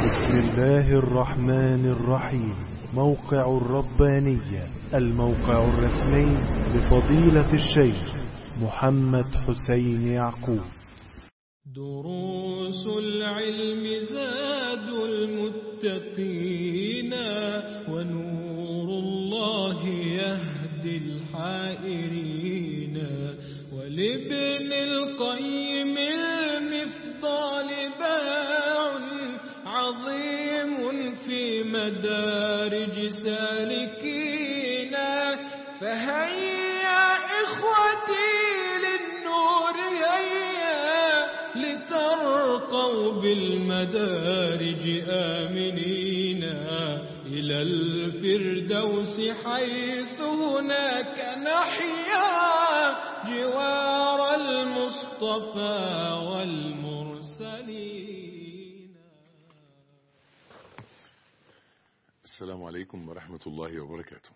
بسم الله الرحمن الرحيم موقع الربانية الموقع الرسمي لفضيلة الشيخ محمد حسين يعقوب دروس العلم زاد المتقين ونور الله يهدي الحائرين ولابن القيم المفضال باع عظيم في مدارج سالكين فهيا إخوتي للنور هيا لترقوا بالمدارج آمنين إلى الفردوس حيث هناك نحيا جوار المصطفى والمرسلين السلام عليكم ورحمة الله وبركاته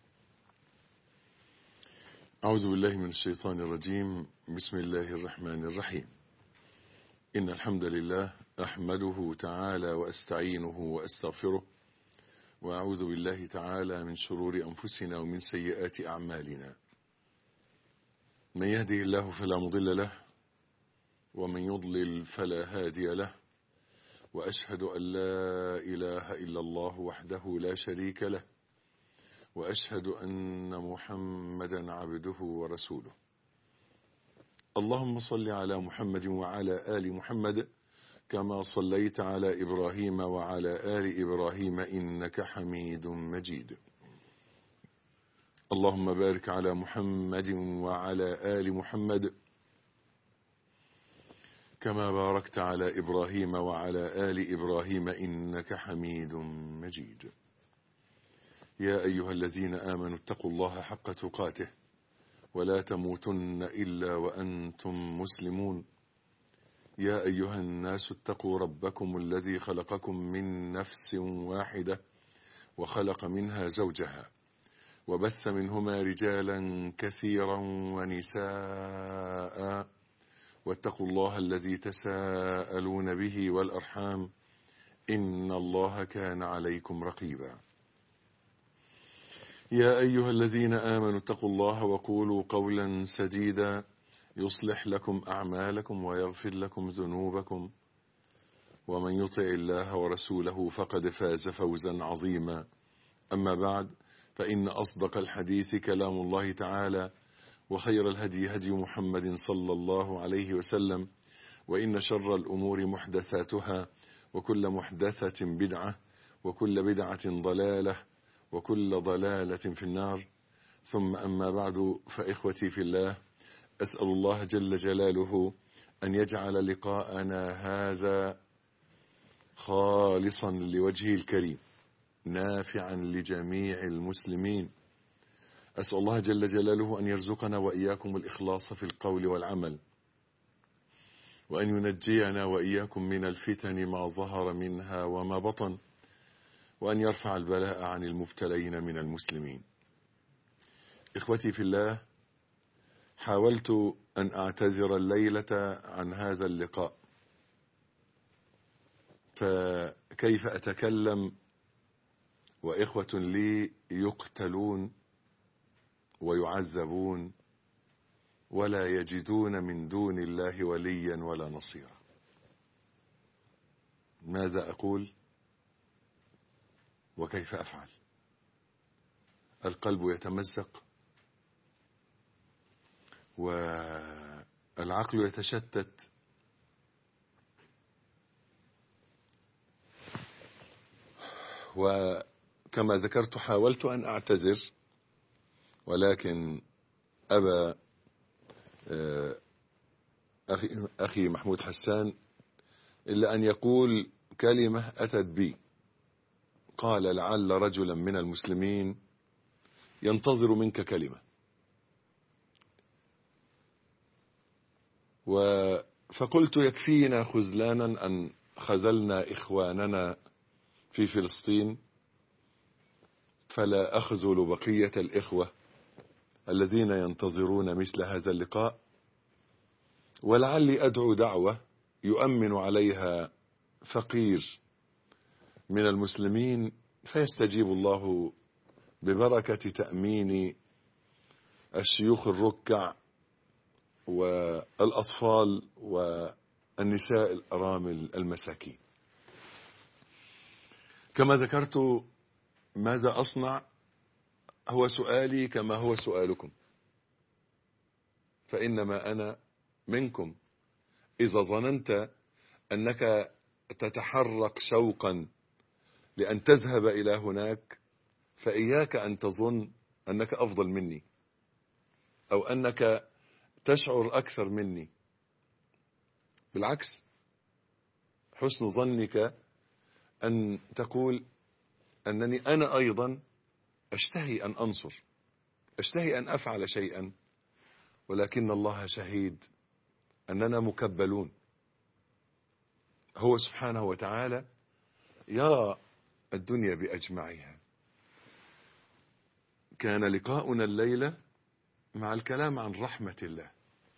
أعوذ بالله من الشيطان الرجيم بسم الله الرحمن الرحيم إن الحمد لله أحمده تعالى وأستعينه وأستغفره وأعوذ بالله تعالى من شرور أنفسنا ومن سيئات أعمالنا من يهده الله فلا مضل له ومن يضلل فلا هادي له وأشهد أن لا إله إلا الله وحده لا شريك له وأشهد أن محمدا عبده ورسوله اللهم صل على محمد وعلى آل محمد كما صليت على إبراهيم وعلى آل إبراهيم إنك حميد مجيد اللهم بارك على محمد وعلى آل محمد كما باركت على إبراهيم وعلى آل إبراهيم إنك حميد مجيد يا أيها الذين آمنوا اتقوا الله حق تقاته ولا تموتن إلا وأنتم مسلمون يا أيها الناس اتقوا ربكم الذي خلقكم من نفس واحدة وخلق منها زوجها وبث منهما رجالا كثيرا ونساء واتقوا الله الذي تساءلون به والأرحام إن الله كان عليكم رقيبا يا أيها الذين آمنوا اتقوا الله وقولوا قولا سديدا يصلح لكم أعمالكم ويغفر لكم ذنوبكم ومن يطع الله ورسوله فقد فاز فوزا عظيما أما بعد فإن أصدق الحديث كلام الله تعالى وخير الهدي هدي محمد صلى الله عليه وسلم وإن شر الأمور محدثاتها وكل محدثة بدعة وكل بدعة ضلالة وكل ضلالة في النار ثم أما بعد فإخوتي في الله أسأل الله جل جلاله أن يجعل لقاءنا هذا خالصا لوجهه الكريم نافعا لجميع المسلمين أسأل الله جل جلاله أن يرزقنا وإياكم الإخلاص في القول والعمل وأن ينجينا وإياكم من الفتن ما ظهر منها وما بطن وأن يرفع البلاء عن المبتلين من المسلمين إخوتي في الله حاولت أن أعتذر الليلة عن هذا اللقاء فكيف أتكلم وإخوة لي يقتلون ويعذبون ولا يجدون من دون الله وليا ولا نصيرا ماذا أقول وكيف أفعل القلب يتمزق والعقل يتشتت وكما ذكرت حاولت أن أعتذر ولكن أبى أخي, أخي محمود حسان إلا أن يقول كلمة أتت بي قال لعل رجلا من المسلمين ينتظر منك كلمة فقلت يكفينا خذلانا أن خذلنا إخواننا في فلسطين فلا أخذل بقية الإخوة الذين ينتظرون مثل هذا اللقاء ولعلي أدعو دعوة يؤمن عليها فقير من المسلمين فيستجيب الله ببركة تأمين الشيوخ الركع والأطفال والنساء الأرامل المساكين كما ذكرت ماذا أصنع هو سؤالي كما هو سؤالكم فإنما أنا منكم إذا ظننت أنك تتحرك شوقا لأن تذهب إلى هناك فإياك أن تظن أنك أفضل مني أو أنك تشعر أكثر مني بالعكس حسن ظنك أن تقول أنني أنا أيضا أشتهي أن أنصر أشتهي أن أفعل شيئا ولكن الله شهيد أننا مكبلون هو سبحانه وتعالى يرى الدنيا بأجمعها كان لقاؤنا الليلة مع الكلام عن رحمة الله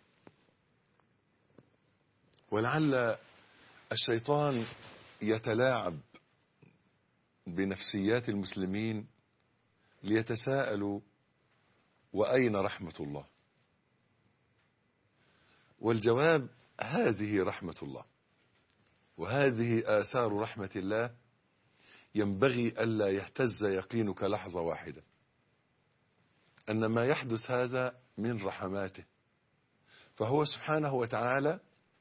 ولعل الشيطان يتلاعب بنفسيات المسلمين ليتساءلوا وأين رحمة الله والجواب هذه رحمة الله وهذه آثار رحمة الله ينبغي ألا يهتز يقينك لحظة واحدة أن ما يحدث هذا من رحماته فهو سبحانه وتعالى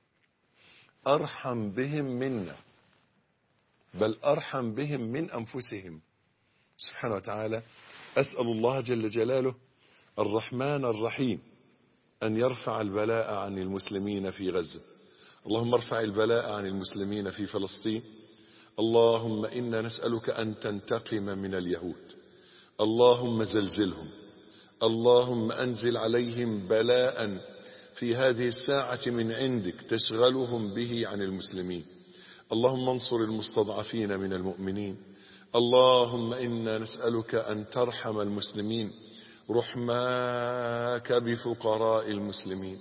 أرحم بهم منا بل أرحم بهم من أنفسهم سبحانه وتعالى أسأل الله جل جلاله الرحمن الرحيم أن يرفع البلاء عن المسلمين في غزة اللهم ارفع البلاء عن المسلمين في فلسطين اللهم إنا نسألك أن تنتقم من اليهود اللهم زلزلهم اللهم أنزل عليهم بلاء في هذه الساعة من عندك تشغلهم به عن المسلمين اللهم انصر المستضعفين من المؤمنين اللهم إنا نسألك أن ترحم المسلمين رحماك بفقراء المسلمين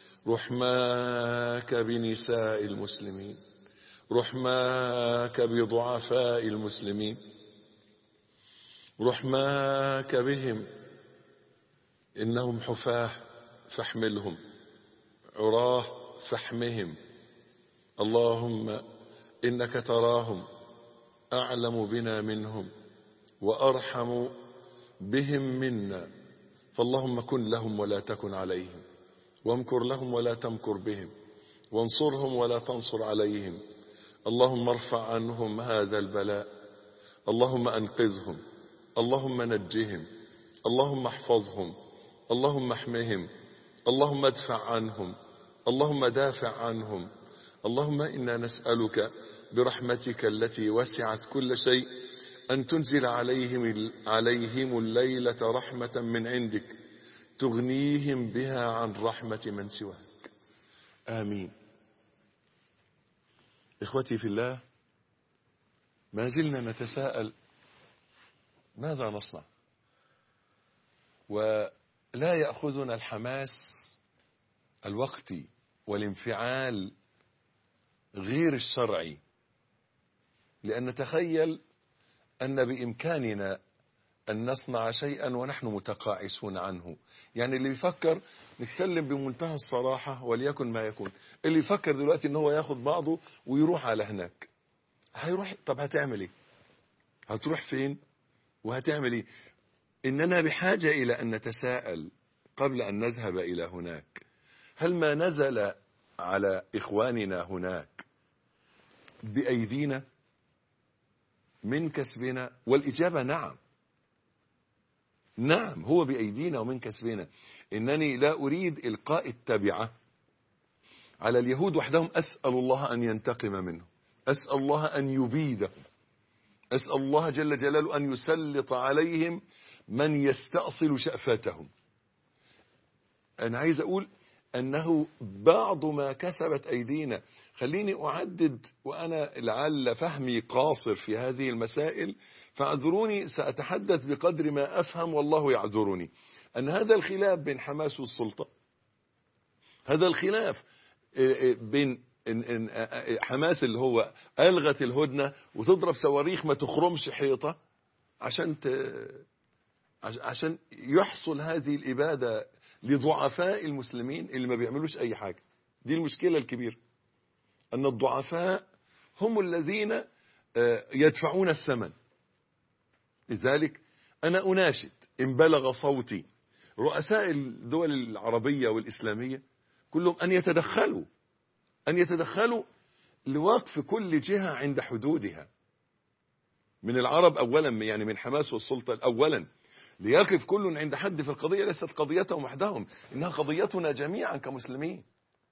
رحماك بنساء المسلمين رحماك بضعفاء المسلمين رحماك بهم إنهم حفاه فاحملهم عراه فاحمهم اللهم إنك تراهم أعلم بنا منهم وأرحم بهم منا فاللهم كن لهم ولا تكن عليهم وامكر لهم ولا تمكر بهم وانصرهم ولا تنصر عليهم اللهم ارفع عنهم هذا البلاء اللهم أنقذهم اللهم نجهم اللهم احفظهم اللهم احمهم اللهم ادفع عنهم اللهم دافع عنهم اللهم إنا نسألك برحمتك التي وسعت كل شيء أن تنزل عليهم, عليهم الليلة رحمة من عندك تغنيهم بها عن رحمة من سواك آمين إخوتي في الله ما زلنا نتساءل ماذا نصنع ولا يأخذنا الحماس الوقتي والانفعال غير الشرعي لأن نتخيل أن بإمكاننا أن نصنع شيئا ونحن متقاعسون عنه يعني اللي يفكر نتكلم بمنتهى الصراحة وليكن ما يكون اللي يفكر دلوقتي ان هو ياخد بعضه ويروح على هناك هيروح طب هتعمل ايه هتروح فين وهتعمل ايه اننا بحاجة الى ان نتساءل قبل ان نذهب الى هناك هل ما نزل على اخواننا هناك بايدينا من كسبنا والاجابة نعم نعم هو بأيدينا ومن كسبنا إنني لا أريد إلقاء التبعة على اليهود وحدهم أسأل الله أن ينتقم منهم أسأل الله أن يبيدهم أسأل الله جل جلاله أن يسلط عليهم من يستأصل شأفتهم أنا عايز أقول أنه بعض ما كسبت أيدينا خليني أعدد وأنا لعل فهمي قاصر في هذه المسائل فاعذروني سأتحدث بقدر ما أفهم والله يعذرني أن هذا الخلاف بين حماس والسلطة هذا الخلاف بين إن إن حماس اللي هو ألغت الهدنة وتضرب صواريخ ما تخرمش حيطة عشان ت... عش- عشان يحصل هذه الإبادة لضعفاء المسلمين اللي ما بيعملوش أي حاجة دي المشكلة الكبيرة أن الضعفاء هم الذين آه، يدفعون الثمن لذلك أنا أناشد إن بلغ صوتي رؤساء الدول العربية والإسلامية كلهم أن يتدخلوا أن يتدخلوا لوقف كل جهة عند حدودها من العرب أولا يعني من حماس والسلطة أولا ليقف كل عند حد في القضية ليست قضيتهم وحدهم إنها قضيتنا جميعا كمسلمين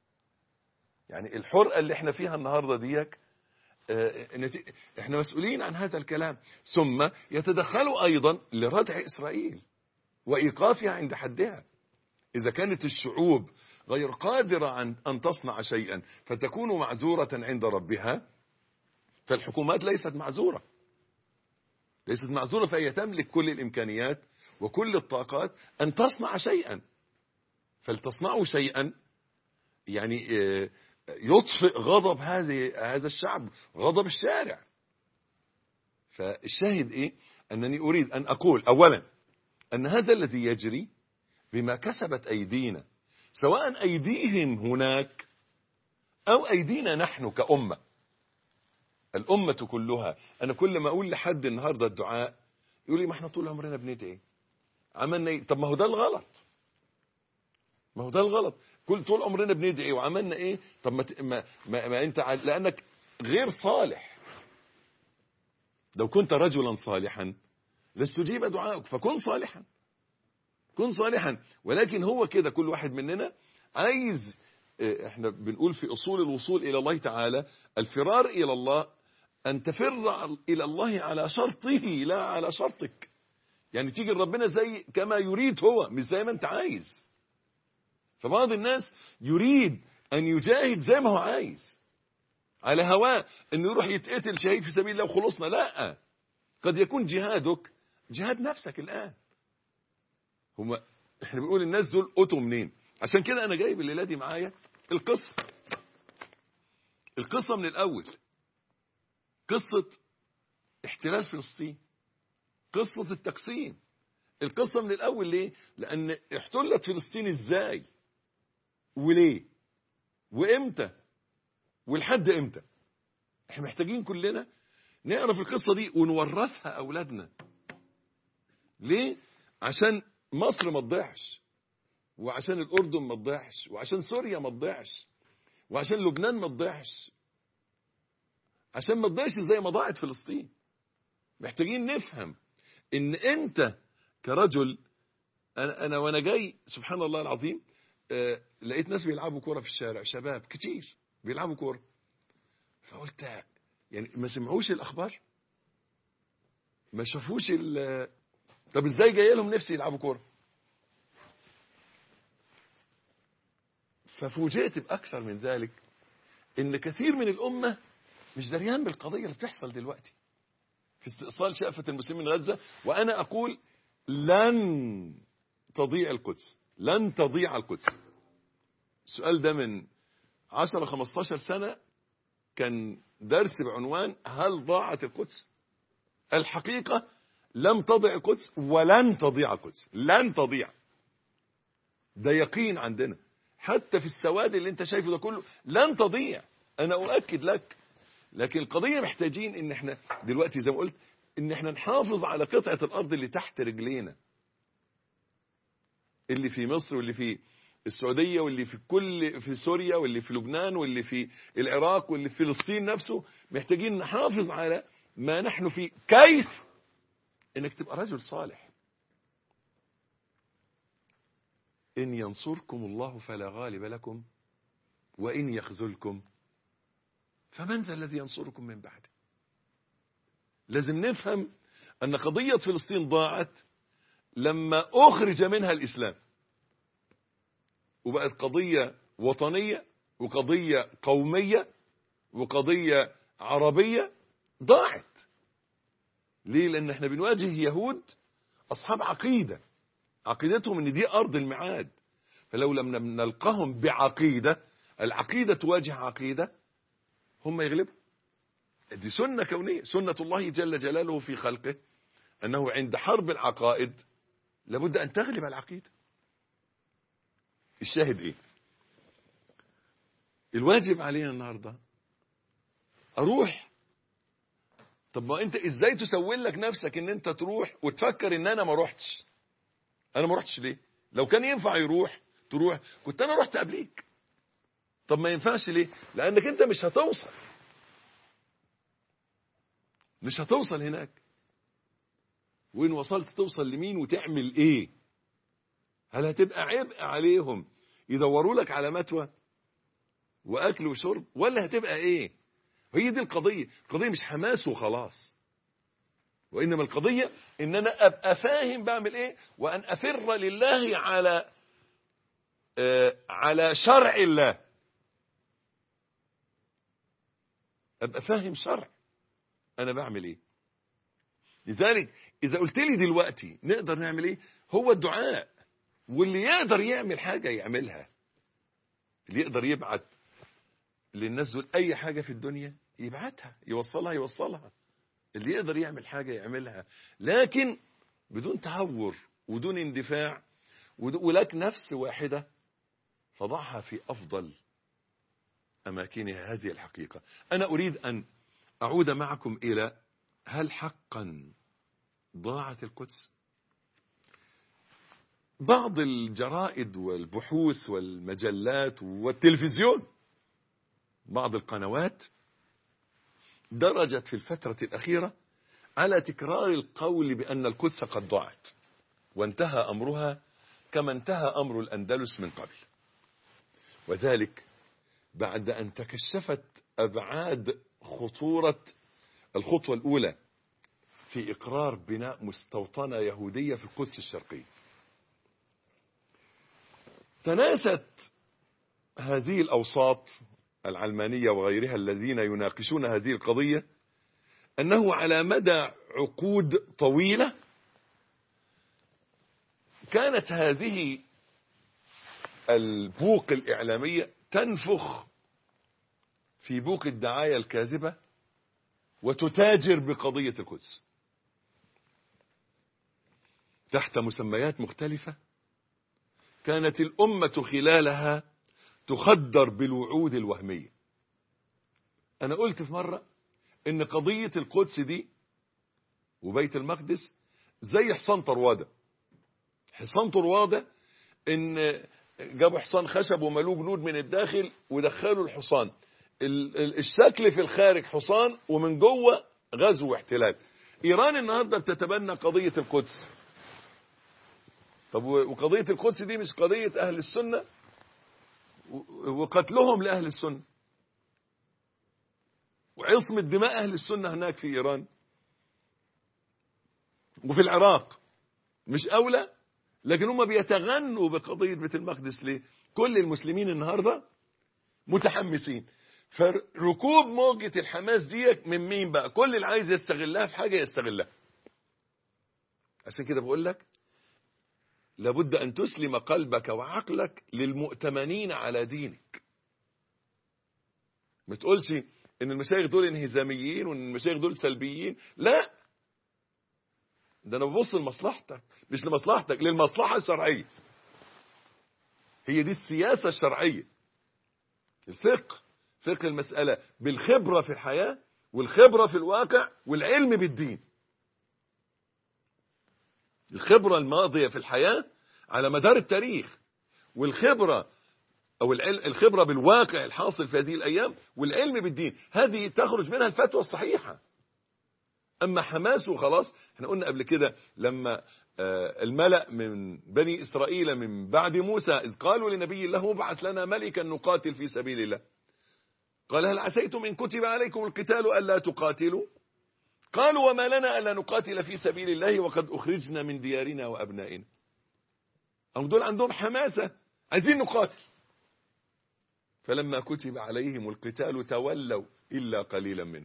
يعني الحرقة اللي احنا فيها النهاردة ديك آه، نتي- احنا مسؤولين عن هذا الكلام ثم يتدخلوا أيضا لردع إسرائيل وإيقافها عند حدها إذا كانت الشعوب غير قادرة عن أن تصنع شيئا فتكون معذورة عند ربها فالحكومات ليست معذورة ليست معذورة فهي تملك كل الإمكانيات وكل الطاقات أن تصنع شيئا فلتصنعوا شيئا يعني آه، يطفئ غضب هذه هذا الشعب غضب الشارع فالشاهد ايه انني اريد ان اقول اولا ان هذا الذي يجري بما كسبت ايدينا سواء ايديهم هناك او ايدينا نحن كامه الامه كلها انا كل ما اقول لحد النهارده الدعاء يقول لي ما احنا طول عمرنا بندعي عملنا ايه طب ما هو ده الغلط ما هو ده الغلط كل طول عمرنا بندعي وعملنا ايه طب ما, ت- ما, ما, ما انت ع- لانك غير صالح لو كنت رجلا صالحا لاستجيب دعاءك فكن صالحا كن صالحا ولكن هو كده كل واحد مننا عايز اه، احنا بنقول في اصول الوصول الى الله تعالى الفرار الى الله ان تفر الى الله على شرطه لا على شرطك يعني تيجي لربنا زي كما يريد هو مش زي ما انت عايز فبعض الناس يريد ان يجاهد زي ما هو عايز على هواه انه يروح يتقتل شهيد في سبيل الله وخلصنا لا قد يكون جهادك جهاد نفسك الان هم احنا بنقول الناس دول قتوا منين عشان كده انا جايب الليله دي معايا القصه القصه من الاول قصه احتلال فلسطين قصه التقسيم القصه من الاول ليه لان احتلت فلسطين ازاي وليه وامتى ولحد امتى احنا محتاجين كلنا نعرف القصة دي ونورثها اولادنا ليه عشان مصر ما تضيعش وعشان الاردن ما تضيعش وعشان سوريا ما تضيعش وعشان لبنان ما تضيعش عشان ما تضيعش زي ما ضاعت فلسطين محتاجين نفهم ان انت كرجل انا انا وانا جاي سبحان الله العظيم آه، لقيت ناس بيلعبوا كوره في الشارع شباب كتير بيلعبوا كوره فقلت يعني ما سمعوش الاخبار ما شافوش ال طب ازاي جاي لهم نفسي يلعبوا كوره ففوجئت باكثر من ذلك ان كثير من الامه مش دريان بالقضيه اللي بتحصل دلوقتي في استئصال شأفة المسلمين من غزة وأنا أقول لن تضيع القدس لن تضيع القدس السؤال ده من 10 15 سنة كان درس بعنوان هل ضاعت القدس الحقيقة لم تضع القدس ولن تضيع القدس لن تضيع ده يقين عندنا حتى في السواد اللي انت شايفه ده كله لن تضيع انا اؤكد لك لكن القضية محتاجين ان احنا دلوقتي زي ما قلت ان احنا نحافظ على قطعة الارض اللي تحت رجلينا اللي في مصر واللي في السعودية واللي في كل في سوريا واللي في لبنان واللي في العراق واللي في فلسطين نفسه محتاجين نحافظ على ما نحن فيه كيف انك تبقى رجل صالح ان ينصركم الله فلا غالب لكم وان يخذلكم فمن ذا الذي ينصركم من بعده لازم نفهم أن قضية فلسطين ضاعت لما أخرج منها الإسلام وبقت قضية وطنية وقضية قومية وقضية عربية ضاعت ليه لأن احنا بنواجه يهود أصحاب عقيدة عقيدتهم ان دي أرض الميعاد فلو لم نلقاهم بعقيدة العقيدة تواجه عقيدة هم يغلبوا دي سنة كونية سنة الله جل جلاله في خلقه أنه عند حرب العقائد لابد أن تغلب العقيدة الشاهد إيه الواجب علينا النهاردة أروح طب ما أنت إزاي تسول لك نفسك أن أنت تروح وتفكر أن أنا ما روحتش أنا ما روحتش ليه لو كان ينفع يروح تروح كنت أنا رحت قبليك طب ما ينفعش ليه لأنك أنت مش هتوصل مش هتوصل هناك وإن وصلت توصل لمين وتعمل إيه هل هتبقى عبء عليهم يدوروا لك على متوى وأكل وشرب ولا هتبقى إيه هي دي القضية القضية مش حماس وخلاص وإنما القضية إن أنا أبقى فاهم بعمل إيه وأن أفر لله على آه على شرع الله أبقى فاهم شرع أنا بعمل إيه لذلك إذا قلت لي دلوقتي نقدر نعمل إيه هو الدعاء واللي يقدر يعمل حاجة يعملها اللي يقدر يبعت للناس دول أي حاجة في الدنيا يبعتها يوصلها يوصلها اللي يقدر يعمل حاجة يعملها لكن بدون تهور ودون اندفاع ولك نفس واحدة فضعها في أفضل أماكنها هذه الحقيقة أنا أريد أن أعود معكم إلى هل حقا ضاعت القدس بعض الجرائد والبحوث والمجلات والتلفزيون بعض القنوات درجت في الفترة الأخيرة على تكرار القول بأن القدس قد ضاعت وانتهى أمرها كما انتهى أمر الأندلس من قبل وذلك بعد أن تكشفت أبعاد خطورة الخطوة الأولى في إقرار بناء مستوطنة يهودية في القدس الشرقية تناست هذه الأوساط العلمانية وغيرها الذين يناقشون هذه القضية أنه على مدى عقود طويلة كانت هذه البوق الإعلامية تنفخ في بوق الدعاية الكاذبة وتتاجر بقضية القدس تحت مسميات مختلفة كانت الأمة خلالها تخدر بالوعود الوهمية أنا قلت في مرة إن قضية القدس دي وبيت المقدس زي حصان طروادة حصان طروادة إن جابوا حصان خشب وملوه جنود من الداخل ودخلوا الحصان الشكل في الخارج حصان ومن جوه غزو واحتلال إيران النهاردة بتتبنى قضية القدس طب وقضية القدس دي مش قضية أهل السنة وقتلهم لأهل السنة وعصمة دماء أهل السنة هناك في إيران وفي العراق مش أولى لكن هم بيتغنوا بقضية بيت المقدس ليه كل المسلمين النهاردة متحمسين فركوب موجة الحماس دي من مين بقى كل اللي عايز يستغلها في حاجة يستغلها عشان كده بقول لك لابد أن تسلم قلبك وعقلك للمؤتمنين على دينك ما تقولش ان المشايخ دول انهزاميين وان المشايخ دول سلبيين لا ده انا ببص لمصلحتك مش لمصلحتك للمصلحة الشرعية هي دي السياسة الشرعية الفقه فقه المسألة بالخبرة في الحياة والخبرة في الواقع والعلم بالدين الخبرة الماضية في الحياة على مدار التاريخ والخبرة أو الخبرة بالواقع الحاصل في هذه الأيام والعلم بالدين هذه تخرج منها الفتوى الصحيحة أما حماس وخلاص احنا قلنا قبل كده لما الملأ من بني إسرائيل من بعد موسى إذ قالوا لنبي الله ابعث لنا ملكا نقاتل في سبيل الله قال هل عسيتم إن كتب عليكم القتال ألا تقاتلوا قالوا وما لنا ألا نقاتل في سبيل الله وقد أخرجنا من ديارنا وأبنائنا أو دول عندهم حماسة عايزين نقاتل فلما كتب عليهم القتال تولوا إلا قليلا منهم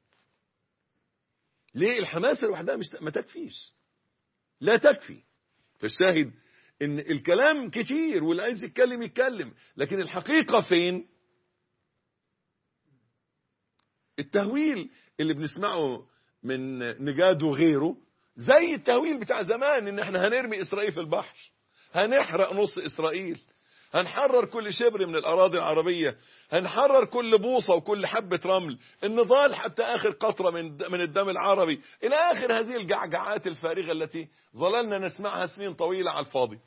ليه الحماسة لوحدها مش ما تكفيش لا تكفي فالشاهد ان الكلام كتير واللي عايز يتكلم يتكلم لكن الحقيقة فين التهويل اللي بنسمعه من نجاد وغيره زي التهويل بتاع زمان ان احنا هنرمي اسرائيل في البحر هنحرق نص اسرائيل هنحرر كل شبر من الاراضي العربيه هنحرر كل بوصه وكل حبه رمل النضال حتى اخر قطره من من الدم العربي الى اخر هذه الجعجعات الفارغه التي ظللنا نسمعها سنين طويله على الفاضي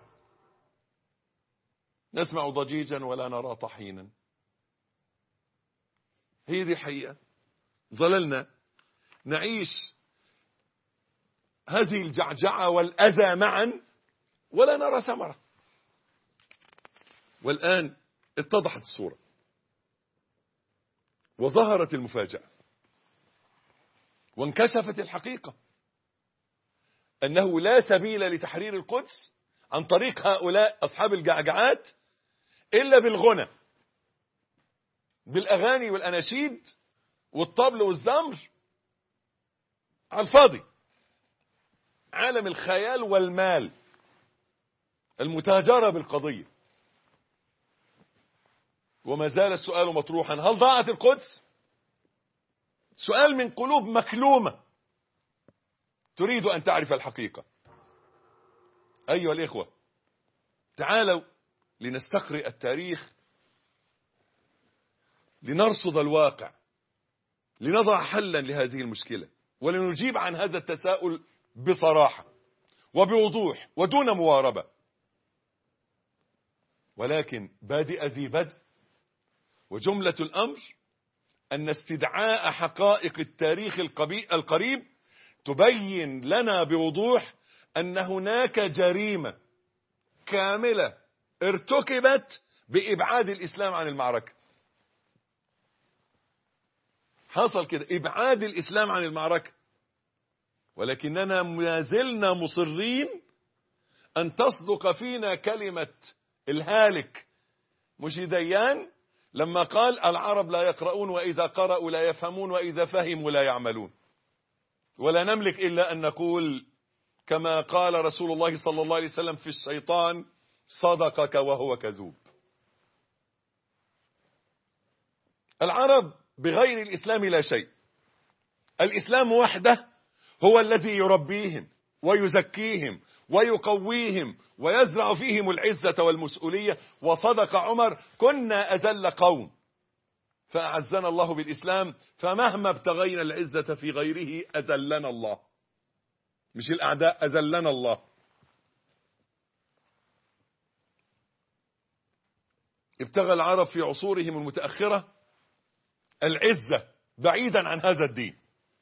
نسمع ضجيجا ولا نرى طحينا هي دي الحقيقه ظللنا نعيش هذه الجعجعه والاذى معا ولا نرى ثمره والآن اتضحت الصورة وظهرت المفاجأة وانكشفت الحقيقة أنه لا سبيل لتحرير القدس عن طريق هؤلاء أصحاب الجعجعات إلا بالغنى بالأغاني والأناشيد والطبل والزمر على الفاضي عالم الخيال والمال المتاجرة بالقضية وما زال السؤال مطروحا هل ضاعت القدس سؤال من قلوب مكلومة تريد أن تعرف الحقيقة أيها الإخوة تعالوا لنستقرئ التاريخ لنرصد الواقع لنضع حلا لهذه المشكلة ولنجيب عن هذا التساؤل بصراحة وبوضوح ودون مواربة ولكن بادئ ذي بدء وجملة الأمر أن استدعاء حقائق التاريخ القريب تبين لنا بوضوح أن هناك جريمة كاملة ارتكبت بإبعاد الإسلام عن المعركة حصل كده إبعاد الإسلام عن المعركة ولكننا ما زلنا مصرين أن تصدق فينا كلمة الهالك مش ديان لما قال العرب لا يقرؤون وإذا قرأوا لا يفهمون وإذا فهموا لا يعملون ولا نملك إلا أن نقول كما قال رسول الله صلى الله عليه وسلم في الشيطان صدقك وهو كذوب العرب بغير الإسلام لا شيء الإسلام وحده هو الذي يربيهم ويزكيهم ويقويهم ويزرع فيهم العزة والمسؤولية وصدق عمر كنا أذل قوم فأعزنا الله بالإسلام فمهما ابتغينا العزة في غيره أذلنا الله مش الأعداء أذلنا الله ابتغى العرب في عصورهم المتأخرة العزة بعيدا عن هذا الدين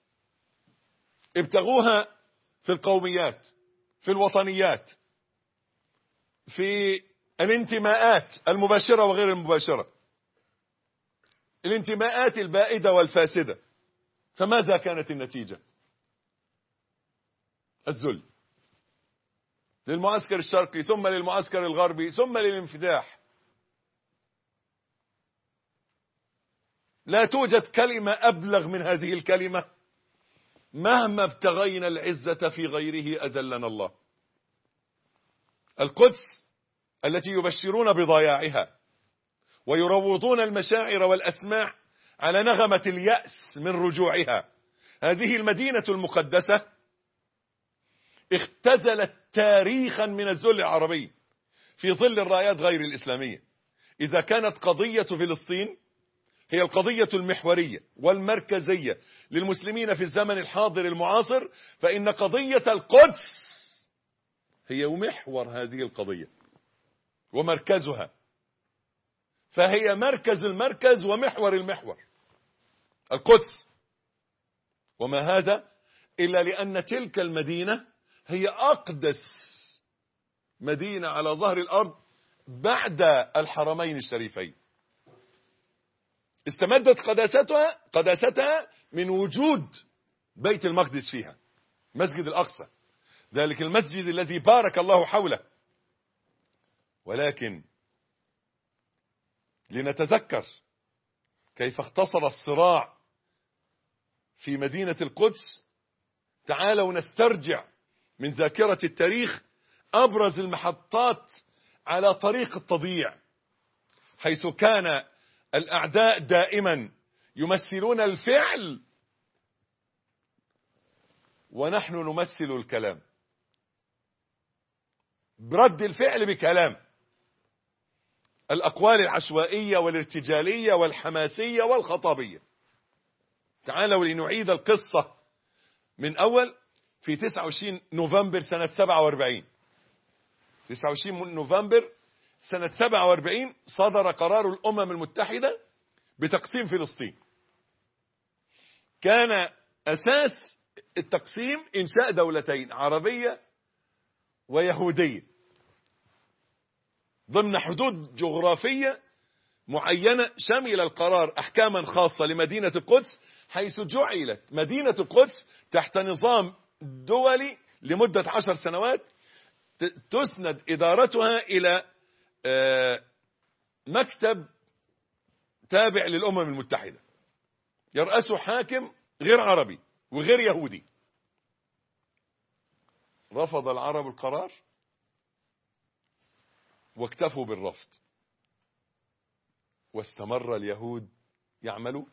ابتغوها في القوميات في الوطنيات في الانتماءات المباشرة وغير المباشرة الانتماءات البائدة والفاسدة فماذا كانت النتيجة الذل للمعسكر الشرقي ثم للمعسكر الغربي ثم للانفتاح لا توجد كلمة أبلغ من هذه الكلمة مهما ابتغينا العزة في غيره أذلنا الله القدس التي يبشرون بضياعها ويروضون المشاعر والأسماع على نغمة اليأس من رجوعها هذه المدينة المقدسة اختزلت تاريخا من الذل العربي في ظل الرايات غير الإسلامية إذا كانت قضية فلسطين هي القضية المحورية والمركزية للمسلمين في الزمن الحاضر المعاصر فإن قضية القدس هي محور هذه القضية ومركزها فهي مركز المركز ومحور المحور القدس وما هذا إلا لأن تلك المدينة هي أقدس مدينة على ظهر الأرض بعد الحرمين الشريفين استمدت قداستها قداستها من وجود بيت المقدس فيها مسجد الأقصى ذلك المسجد الذي بارك الله حوله ولكن لنتذكر كيف اختصر الصراع في مدينة القدس تعالوا نسترجع من ذاكرة التاريخ أبرز المحطات على طريق التضييع حيث كان الأعداء دائما يمثلون الفعل ونحن نمثل الكلام برد الفعل بكلام الأقوال العشوائية والارتجالية والحماسية والخطابية تعالوا لنعيد القصة من أول في 29 نوفمبر سنة 47 29 نوفمبر سنة 47 صدر قرار الأمم المتحدة بتقسيم فلسطين كان أساس التقسيم إنشاء دولتين عربية ويهودية ضمن حدود جغرافية معينة شمل القرار أحكاما خاصة لمدينة القدس حيث جعلت مدينة القدس تحت نظام دولي لمدة عشر سنوات تسند إدارتها إلى مكتب تابع للأمم المتحدة يرأسه حاكم غير عربي وغير يهودي رفض العرب القرار واكتفوا بالرفض واستمر اليهود يعملوا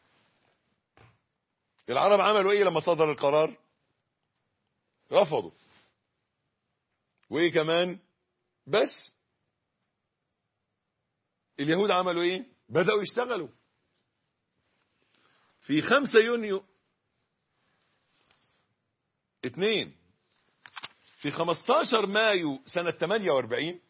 العرب عملوا ايه لما صدر القرار رفضوا وايه كمان بس اليهود عملوا ايه بدأوا يشتغلوا في خمسة يونيو اتنين في 15 مايو سنة 48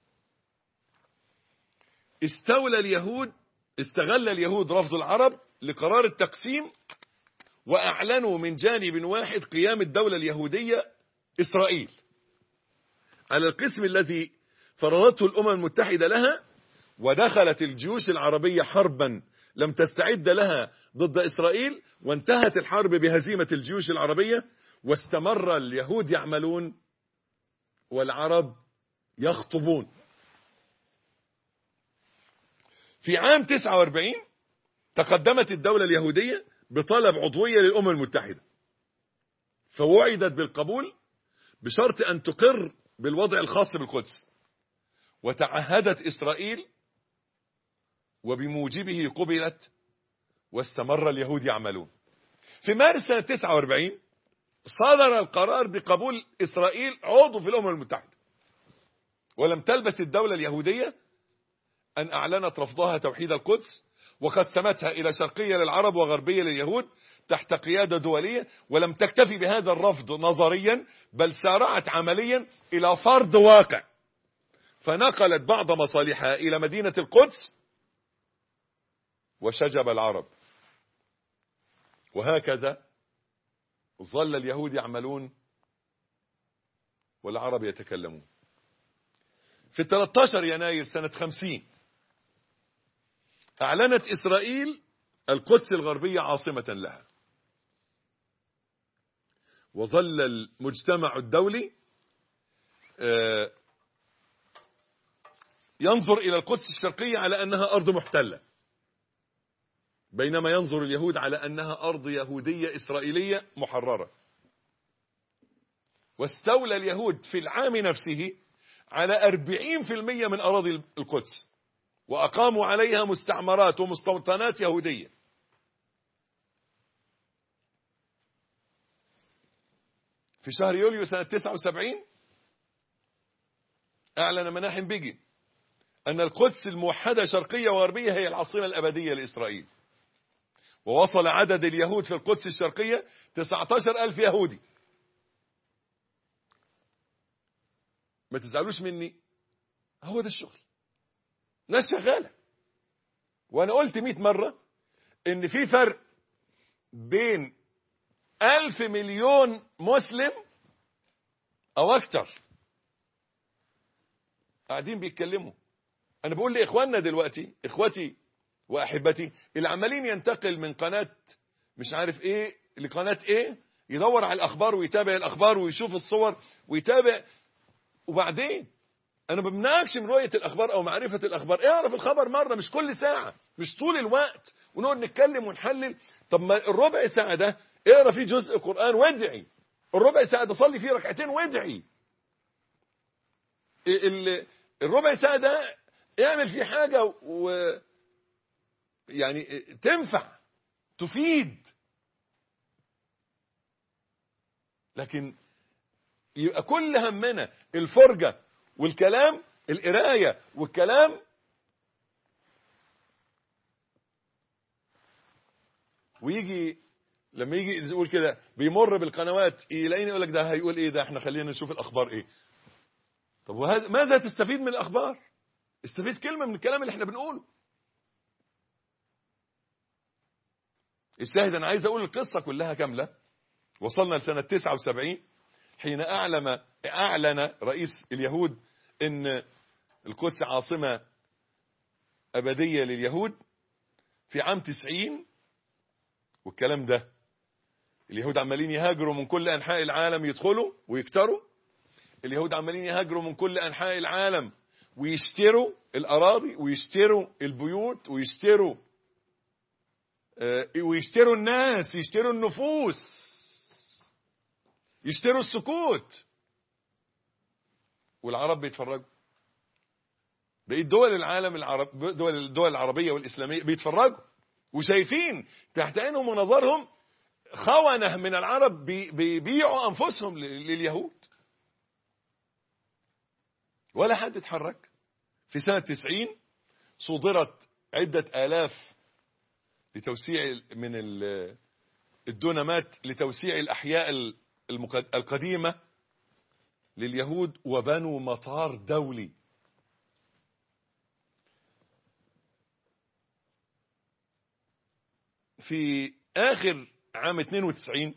استولى اليهود استغل اليهود رفض العرب لقرار التقسيم وأعلنوا من جانب واحد قيام الدولة اليهودية إسرائيل على القسم الذي فرضته الأمم المتحدة لها ودخلت الجيوش العربية حربا لم تستعد لها ضد إسرائيل وانتهت الحرب بهزيمة الجيوش العربية واستمر اليهود يعملون والعرب يخطبون في عام 49 تقدمت الدولة اليهودية بطلب عضوية للأمم المتحدة فوعدت بالقبول بشرط أن تقر بالوضع الخاص بالقدس وتعهدت إسرائيل وبموجبه قبلت واستمر اليهود يعملون في مارس سنة 49 صدر القرار بقبول إسرائيل عضو في الأمم المتحدة ولم تلبث الدولة اليهودية أن أعلنت رفضها توحيد القدس وقسمتها إلى شرقية للعرب وغربية لليهود تحت قيادة دولية ولم تكتفي بهذا الرفض نظريا بل سارعت عمليا إلى فرض واقع فنقلت بعض مصالحها إلى مدينة القدس وشجب العرب وهكذا ظل اليهود يعملون والعرب يتكلمون في 13 يناير سنة 50 أعلنت إسرائيل القدس الغربية عاصمة لها وظل المجتمع الدولي ينظر إلى القدس الشرقية على أنها أرض محتلة بينما ينظر اليهود على أنها أرض يهودية إسرائيلية محررة واستولى اليهود في العام نفسه على 40% من أراضي القدس وأقاموا عليها مستعمرات ومستوطنات يهودية في شهر يوليو سنة 79 أعلن مناحم بيجي أن القدس الموحدة شرقية وغربية هي العاصمة الأبدية لإسرائيل ووصل عدد اليهود في القدس الشرقية 19 ألف يهودي ما تزعلوش مني هو ده الشغل ناس شغالة وانا قلت 100 مرة ان في فرق بين ألف مليون مسلم او اكتر قاعدين بيتكلموا انا بقول لاخواننا دلوقتي اخوتي واحبتي اللي عمالين ينتقل من قناة مش عارف ايه لقناة ايه يدور على الاخبار ويتابع الاخبار ويشوف الصور ويتابع وبعدين انا ما بمنعكش من رؤيه الاخبار او معرفه الاخبار اعرف الخبر مره مش كل ساعه مش طول الوقت ونقعد نتكلم ونحلل طب ما الربع ساعه ده اقرا فيه جزء قران وادعي الربع ساعه ده صلي فيه ركعتين وادعي الربع ساعه ده اعمل فيه حاجه و يعني تنفع تفيد لكن يبقى كل همنا الفرجة والكلام القراية والكلام ويجي لما يجي يقول كده بيمر بالقنوات يلاقيني يقول لك ده هيقول ايه ده احنا خلينا نشوف الاخبار ايه طب وهذا ماذا تستفيد من الاخبار استفيد كلمه من الكلام اللي احنا بنقوله الشاهد انا عايز اقول القصه كلها كامله وصلنا لسنه 79 حين اعلم اعلن رئيس اليهود ان القدس عاصمه ابديه لليهود في عام 90 والكلام ده اليهود عمالين يهاجروا من كل انحاء العالم يدخلوا ويكتروا اليهود عمالين يهاجروا من كل انحاء العالم ويشتروا الاراضي ويشتروا البيوت ويشتروا آه، ويشتروا الناس يشتروا النفوس يشتروا السكوت والعرب بيتفرجوا بقيت دول العالم العرب دول الدول العربيه والاسلاميه بيتفرجوا وشايفين تحت عينهم ونظرهم خونة من العرب بي- بيبيعوا أنفسهم ل- لليهود ولا حد اتحرك في سنة 90 صدرت عدة آلاف لتوسيع ال- من ال- الدونمات لتوسيع الأحياء ال- المق- القديمة لليهود وبنوا مطار دولي في آخر عام 92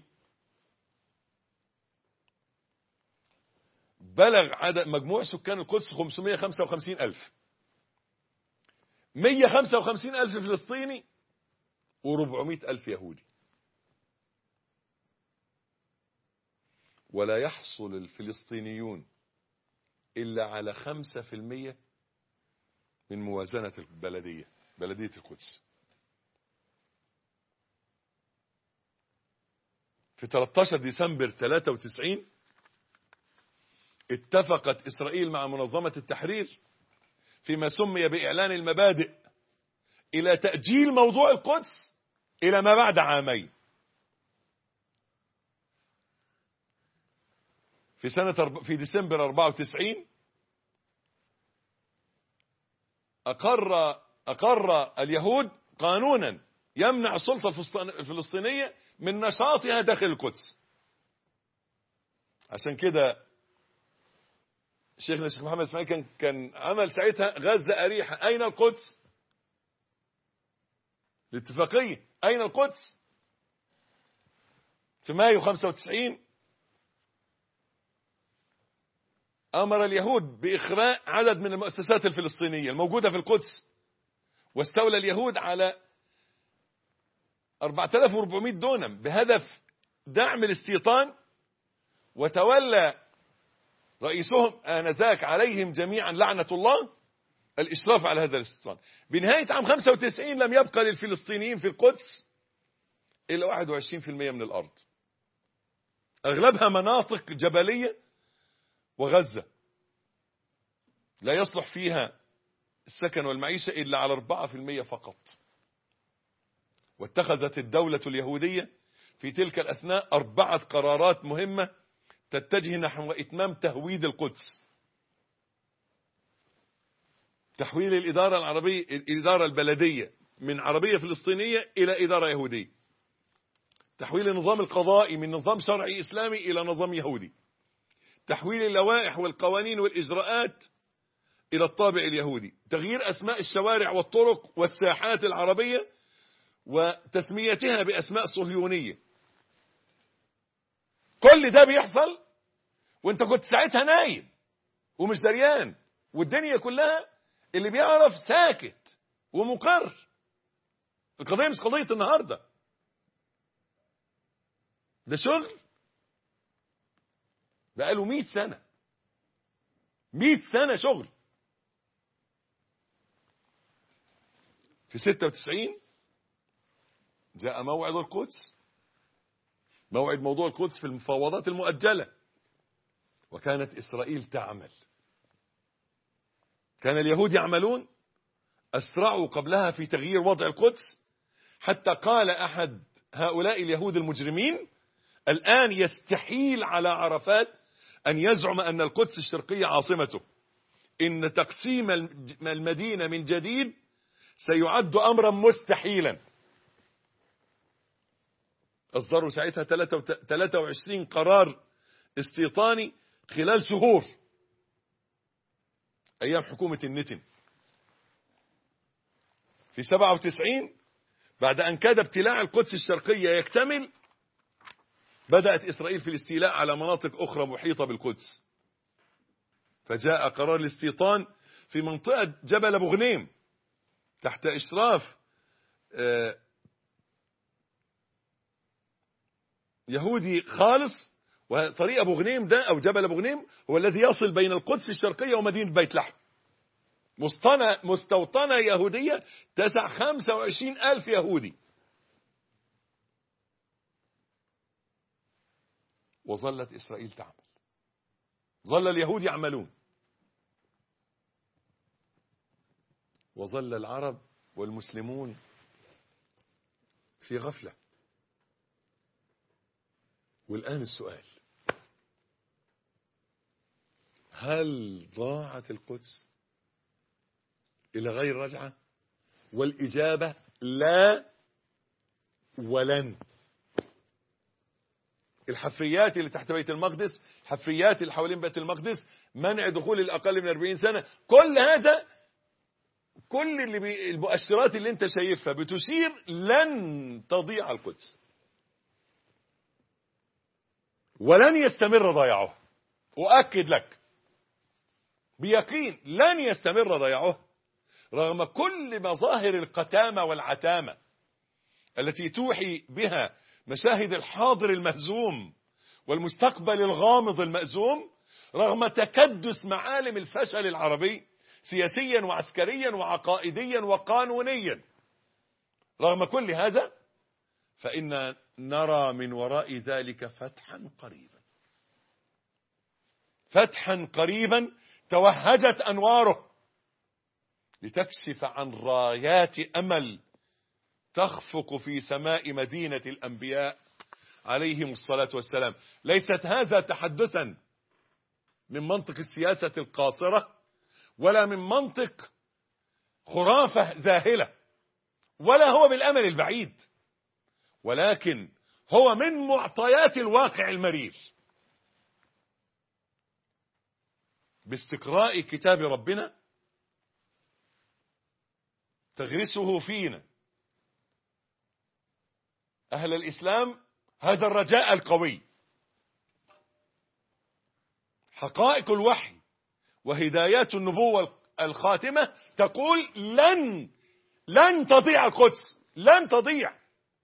بلغ عدد مجموع سكان القدس 555 ألف 155 ألف فلسطيني و400 ألف يهودي ولا يحصل الفلسطينيون إلا على 5% من موازنة البلدية بلدية القدس في 13 ديسمبر 93 اتفقت إسرائيل مع منظمة التحرير فيما سمي بإعلان المبادئ إلى تأجيل موضوع القدس إلى ما بعد عامين في سنة أرب- في ديسمبر 94 أقر أقر اليهود قانونا يمنع السلطة الفلسطين- الفلسطينية من نشاطها داخل القدس عشان كده شيخنا الشيخ محمد اسماعيل كان كان عمل ساعتها غزة أريحة أين القدس؟ الاتفاقية أين القدس؟ في مايو 95 أمر اليهود بإخراء عدد من المؤسسات الفلسطينية الموجودة في القدس واستولى اليهود على 4400 دونم بهدف دعم الاستيطان وتولى رئيسهم آنذاك عليهم جميعا لعنة الله الإشراف على هذا الاستيطان بنهاية عام 95 لم يبقى للفلسطينيين في القدس إلا 21% من الأرض أغلبها مناطق جبلية وغزة لا يصلح فيها السكن والمعيشة إلا على 4% فقط واتخذت الدولة اليهودية في تلك الأثناء أربعة قرارات مهمة تتجه نحو إتمام تهويد القدس تحويل الإدارة العربية الإدارة البلدية من عربية فلسطينية إلى إدارة يهودية تحويل النظام القضائي من نظام شرعي إسلامي إلى نظام يهودي تحويل اللوائح والقوانين والإجراءات إلى الطابع اليهودي تغيير أسماء الشوارع والطرق والساحات العربية وتسميتها بأسماء صهيونية كل ده بيحصل وانت كنت ساعتها نايم ومش دريان والدنيا كلها اللي بيعرف ساكت ومقر القضية مش قضية النهاردة ده شغل بقاله 100 سنة 100 سنة شغل في 96 جاء موعد القدس موعد موضوع القدس في المفاوضات المؤجلة وكانت إسرائيل تعمل كان اليهود يعملون أسرعوا قبلها في تغيير وضع القدس حتى قال أحد هؤلاء اليهود المجرمين الآن يستحيل على عرفات أن يزعم أن القدس الشرقية عاصمته إن تقسيم المدينة من جديد سيعد أمرا مستحيلا أصدروا ساعتها 23 قرار استيطاني خلال شهور أيام حكومة النتن في 97 بعد أن كاد ابتلاع القدس الشرقية يكتمل بدأت إسرائيل في الاستيلاء على مناطق أخرى محيطة بالقدس فجاء قرار الاستيطان في منطقة جبل أبو غنيم تحت إشراف يهودي خالص وطريق أبو غنيم ده أو جبل أبو غنيم هو الذي يصل بين القدس الشرقية ومدينة بيت لحم مستوطنة, مستوطنة يهودية تسع 25 ألف يهودي وظلت إسرائيل تعمل ظل اليهود يعملون وظل العرب والمسلمون في غفلة والآن السؤال هل ضاعت القدس إلى غير رجعة والإجابة لا ولن الحفريات اللي تحت بيت المقدس الحفريات اللي حوالين بيت المقدس منع دخول الأقل من 40 سنة كل هذا كل اللي بي المؤشرات اللي انت شايفها بتشير لن تضيع القدس ولن يستمر ضياعه أؤكد لك بيقين لن يستمر ضياعه رغم كل مظاهر القتامة والعتامة التي توحي بها مشاهد الحاضر المهزوم والمستقبل الغامض المأزوم رغم تكدس معالم الفشل العربي سياسيا وعسكريا وعقائديا وقانونيا رغم كل هذا فإن نرى من وراء ذلك فتحا قريبا فتحا قريبا توهجت أنواره لتكشف عن رايات أمل تخفق في سماء مدينة الأنبياء عليهم الصلاة والسلام ليست هذا تحدثا من منطق السياسة القاصرة ولا من منطق خرافة ذاهلة ولا هو بالأمل البعيد ولكن هو من معطيات الواقع المرير باستقراء كتاب ربنا تغرسه فينا أهل الإسلام هذا الرجاء القوي حقائق الوحي وهدايات النبوة الخاتمة تقول لن لن تضيع القدس لن تضيع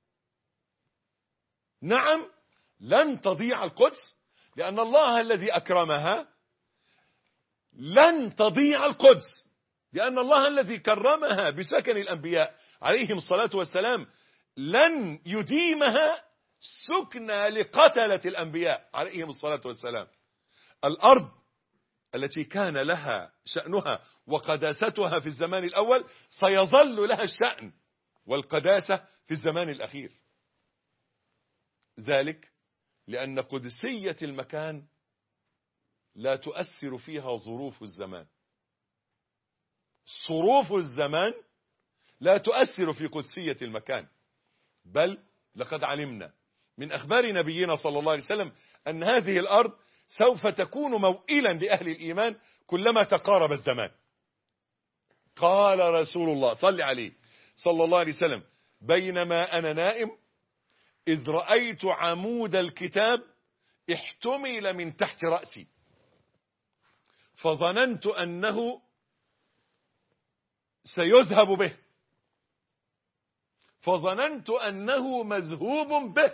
نعم لن تضيع القدس لأن الله الذي أكرمها لن تضيع القدس لأن الله الذي كرمها بسكن الأنبياء عليهم الصلاة والسلام لن يديمها سكنى لقتلة الأنبياء عليهم الصلاة والسلام الأرض التي كان لها شأنها وقداستها في الزمان الأول سيظل لها الشأن والقداسة في الزمان الأخير ذلك لأن قدسية المكان لا تؤثر فيها ظروف الزمان صروف الزمان لا تؤثر في قدسية المكان بل لقد علمنا من أخبار نبينا صلى الله عليه وسلم أن هذه الأرض سوف تكون موئلا لأهل الإيمان كلما تقارب الزمان قال رسول الله صل عليه صلى الله عليه وسلم بينما أنا نائم إذ رأيت عمود الكتاب احتمل من تحت رأسي فظننت أنه سيذهب به فظننت أنه مذهوب به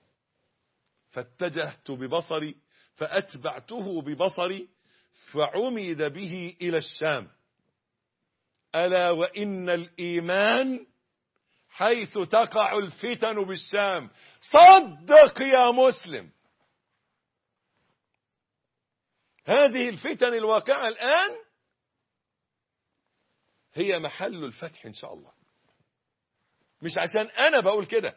فاتجهت ببصري فأتبعته ببصري فعمد به إلى الشام ألا وإن الإيمان حيث تقع الفتن بالشام صدق يا مسلم هذه الفتن الواقعة الآن هي محل الفتح إن شاء الله مش عشان أنا بقول كده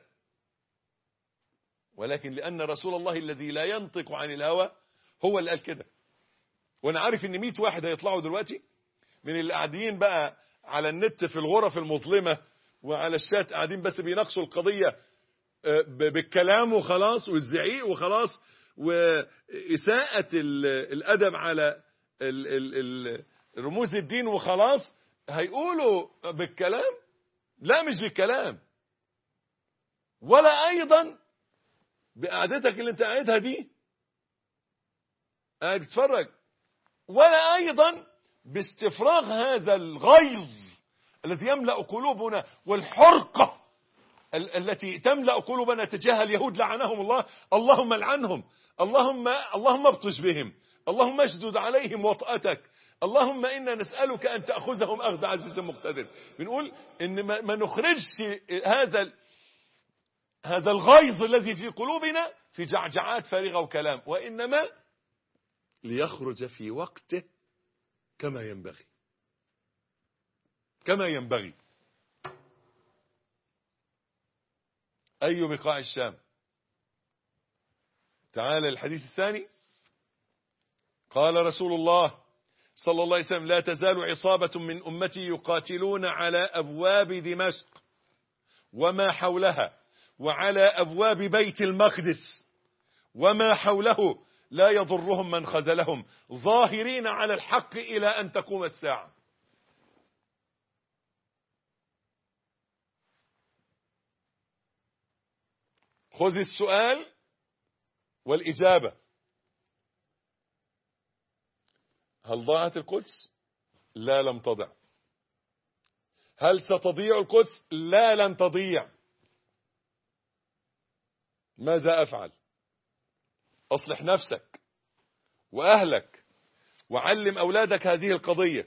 ولكن لأن رسول الله الذي لا ينطق عن الهوى هو اللي قال كده وأنا عارف إن 100 واحد هيطلعوا دلوقتي من اللي قاعدين بقى على النت في الغرف المظلمة وعلى الشات قاعدين بس بيناقشوا القضية آه، ب- بالكلام وخلاص والزعيق وخلاص وإساءة ال- الأدب على ال- ال- ال- رموز الدين وخلاص هيقولوا بالكلام لا مش بالكلام ولا أيضا بقعدتك اللي انت قاعدها دي قاعد تتفرج ولا أيضا باستفراغ هذا الغيظ الذي يملأ قلوبنا والحرقة ال- التي تملأ قلوبنا تجاه اليهود لعنهم الله اللهم لعنهم اللهم اللهم ابطش بهم اللهم اشدد عليهم وطأتك اللهم إنا نسألك أن تأخذهم أخذ عزيز مقتدر بنقول إن ما ما نخرجش هذا ال- هذا الغيظ الذي في قلوبنا في جعجعات فارغة وكلام وإنما ليخرج في وقته كما ينبغي كما ينبغي أي بقاع الشام تعالى الحديث الثاني قال رسول الله صلى الله عليه وسلم لا تزال عصابة من أمتي يقاتلون على أبواب دمشق وما حولها وعلى أبواب بيت المقدس وما حوله لا يضرهم من خذلهم ظاهرين على الحق إلى أن تقوم الساعة خذ السؤال والإجابة هل ضاعت القدس لا لم تضع هل ستضيع القدس لا لن تضيع ماذا أفعل أصلح نفسك وأهلك وعلم أولادك هذه القضية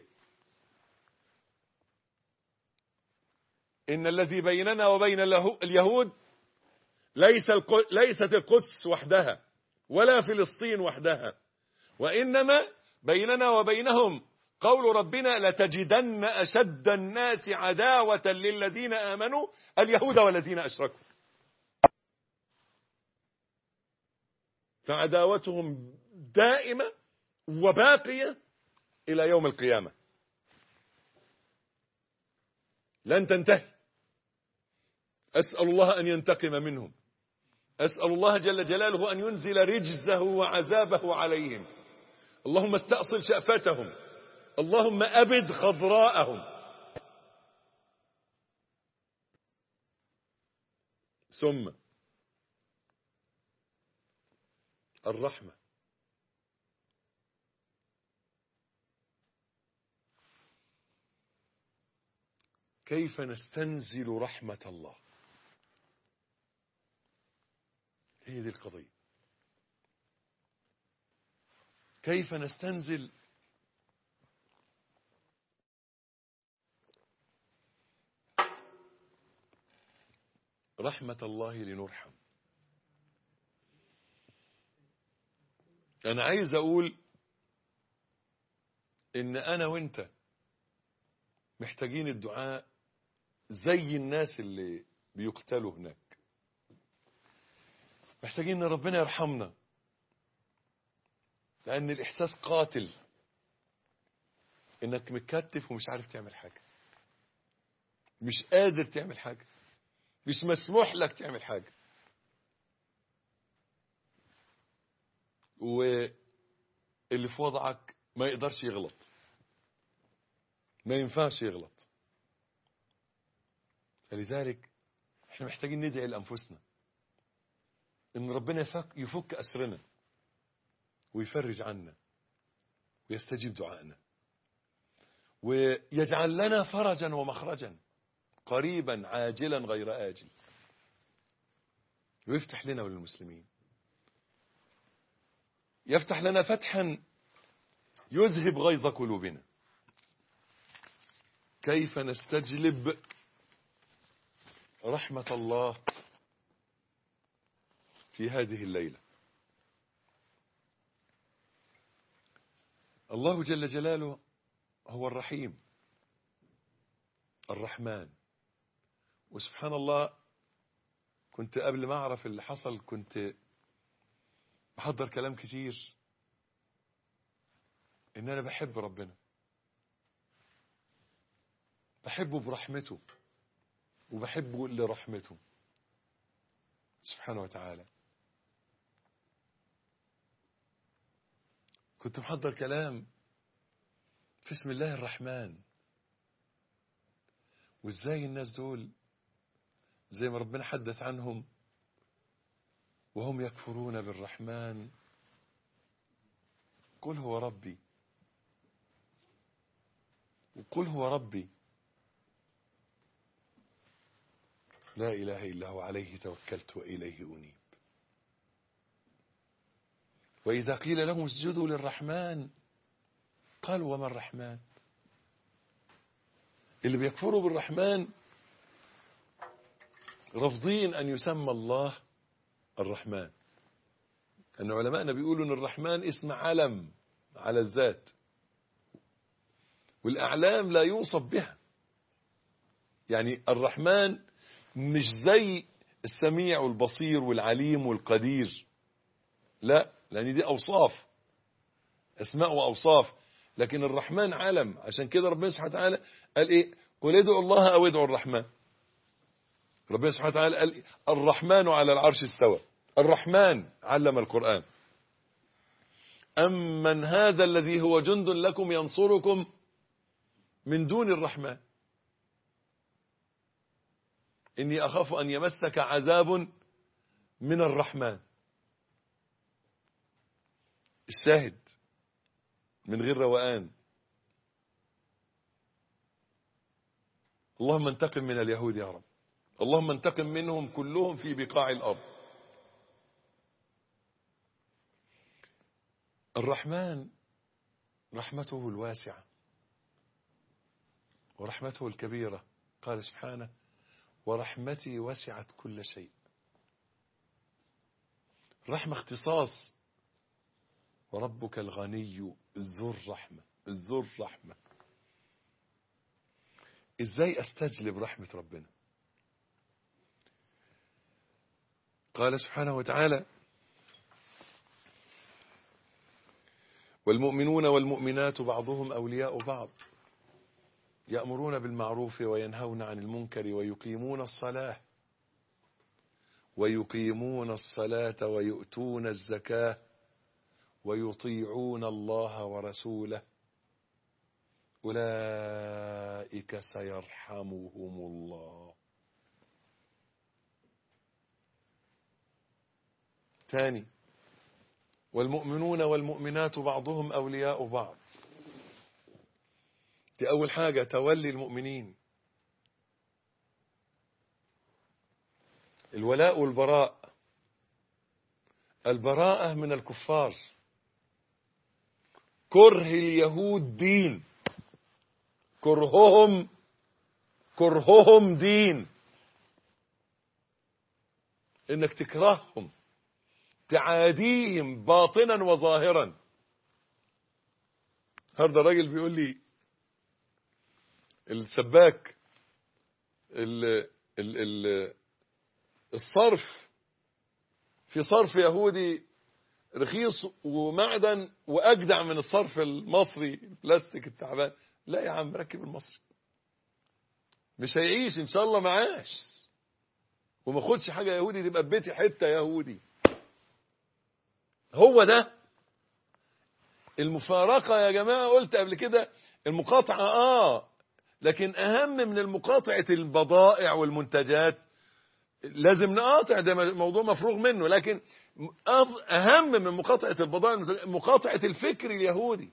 إن الذي بيننا وبين اله- اليهود ليس الق- ليست القدس وحدها ولا فلسطين وحدها وإنما بيننا وبينهم قول ربنا لتجدن أشد الناس عداوة للذين آمنوا اليهود والذين أشركوا فعداوتهم دائمة وباقية إلى يوم القيامة لن تنتهي أسأل الله أن ينتقم منهم أسأل الله جل جلاله أن ينزل رجزه وعذابه عليهم اللهم استأصل شأفتهم اللهم أبد خضراءهم ثم الرحمة كيف نستنزل رحمة الله هي دي القضية كيف نستنزل رحمة الله لنرحم أنا عايز أقول إن أنا وإنت محتاجين الدعاء زي الناس اللي بيقتلوا هناك محتاجين ان ربنا يرحمنا لان الاحساس قاتل انك متكتف ومش عارف تعمل حاجه مش قادر تعمل حاجه مش مسموح لك تعمل حاجه واللي في وضعك ما يقدرش يغلط ما ينفعش يغلط فلذلك احنا محتاجين ندعي لانفسنا ان ربنا يفك, يفك اسرنا ويفرج عنا ويستجيب دعائنا ويجعل لنا فرجا ومخرجا قريبا عاجلا غير آجل ويفتح لنا وللمسلمين يفتح لنا فتحا يذهب غيظ قلوبنا كيف نستجلب رحمة الله في هذه الليلة الله جل جلاله هو الرحيم الرحمن وسبحان الله كنت قبل ما أعرف اللي حصل كنت بحضر كلام كتير إن أنا بحب ربنا بحبه برحمته وبحبه لرحمته سبحانه وتعالى كنت محضر كلام في اسم الله الرحمن وازاي الناس دول زي ما ربنا حدث عنهم وهم يكفرون بالرحمن قل هو ربي وقل هو ربي لا إله إلا هو عليه توكلت وإليه أنيب وإذا قيل لهم اسجدوا للرحمن قالوا وما الرحمن اللي بيكفروا بالرحمن رافضين أن يسمى الله الرحمن أن علماءنا بيقولوا أن الرحمن اسم علم على الذات والأعلام لا يوصف بها يعني الرحمن مش زي السميع والبصير والعليم والقدير لا لأن دي أوصاف أسماء وأوصاف لكن الرحمن علم عشان كده ربنا سبحانه وتعالى قال إيه قل ادعوا الله أو ادعوا الرحمن ربنا سبحانه وتعالى قال الرحمن على العرش استوى الرحمن علم القرآن أمن هذا الذي هو جند لكم ينصركم من دون الرحمن إني أخاف أن يمسك عذاب من الرحمن الشاهد من غير روقان اللهم انتقم من اليهود يا رب اللهم انتقم منهم كلهم في بقاع الأرض الرحمن رحمته الواسعة ورحمته الكبيرة قال سبحانه ورحمتي وسعت كل شيء رحمة اختصاص وربك الغني ذو الرحمة ذو الرحمة ازاي استجلب رحمة ربنا قال سبحانه وتعالى والمؤمنون والمؤمنات بعضهم أولياء بعض يأمرون بالمعروف وينهون عن المنكر ويقيمون الصلاة ويقيمون الصلاة ويؤتون الزكاة ويطيعون الله ورسوله أولئك سيرحمهم الله ثاني والمؤمنون والمؤمنات بعضهم أولياء بعض دي أول حاجة تولي المؤمنين الولاء والبراء البراءة من الكفار كره اليهود دين كرههم كرههم دين انك تكرههم تعاديهم باطنا وظاهرا هذا الراجل بيقول لي السباك ال ال ال الصرف في صرف يهودي رخيص ومعدن واجدع من الصرف المصري البلاستيك التعبان لا يا عم ركب المصري مش هيعيش ان شاء الله معاش وما خدش حاجه يهودي تبقى ببيتي حته يهودي هو ده المفارقه يا جماعه قلت قبل كده المقاطعه اه لكن اهم من المقاطعه البضائع والمنتجات لازم نقاطع ده موضوع مفروغ منه لكن اهم من مقاطعه البضائع مقاطعه الفكر اليهودي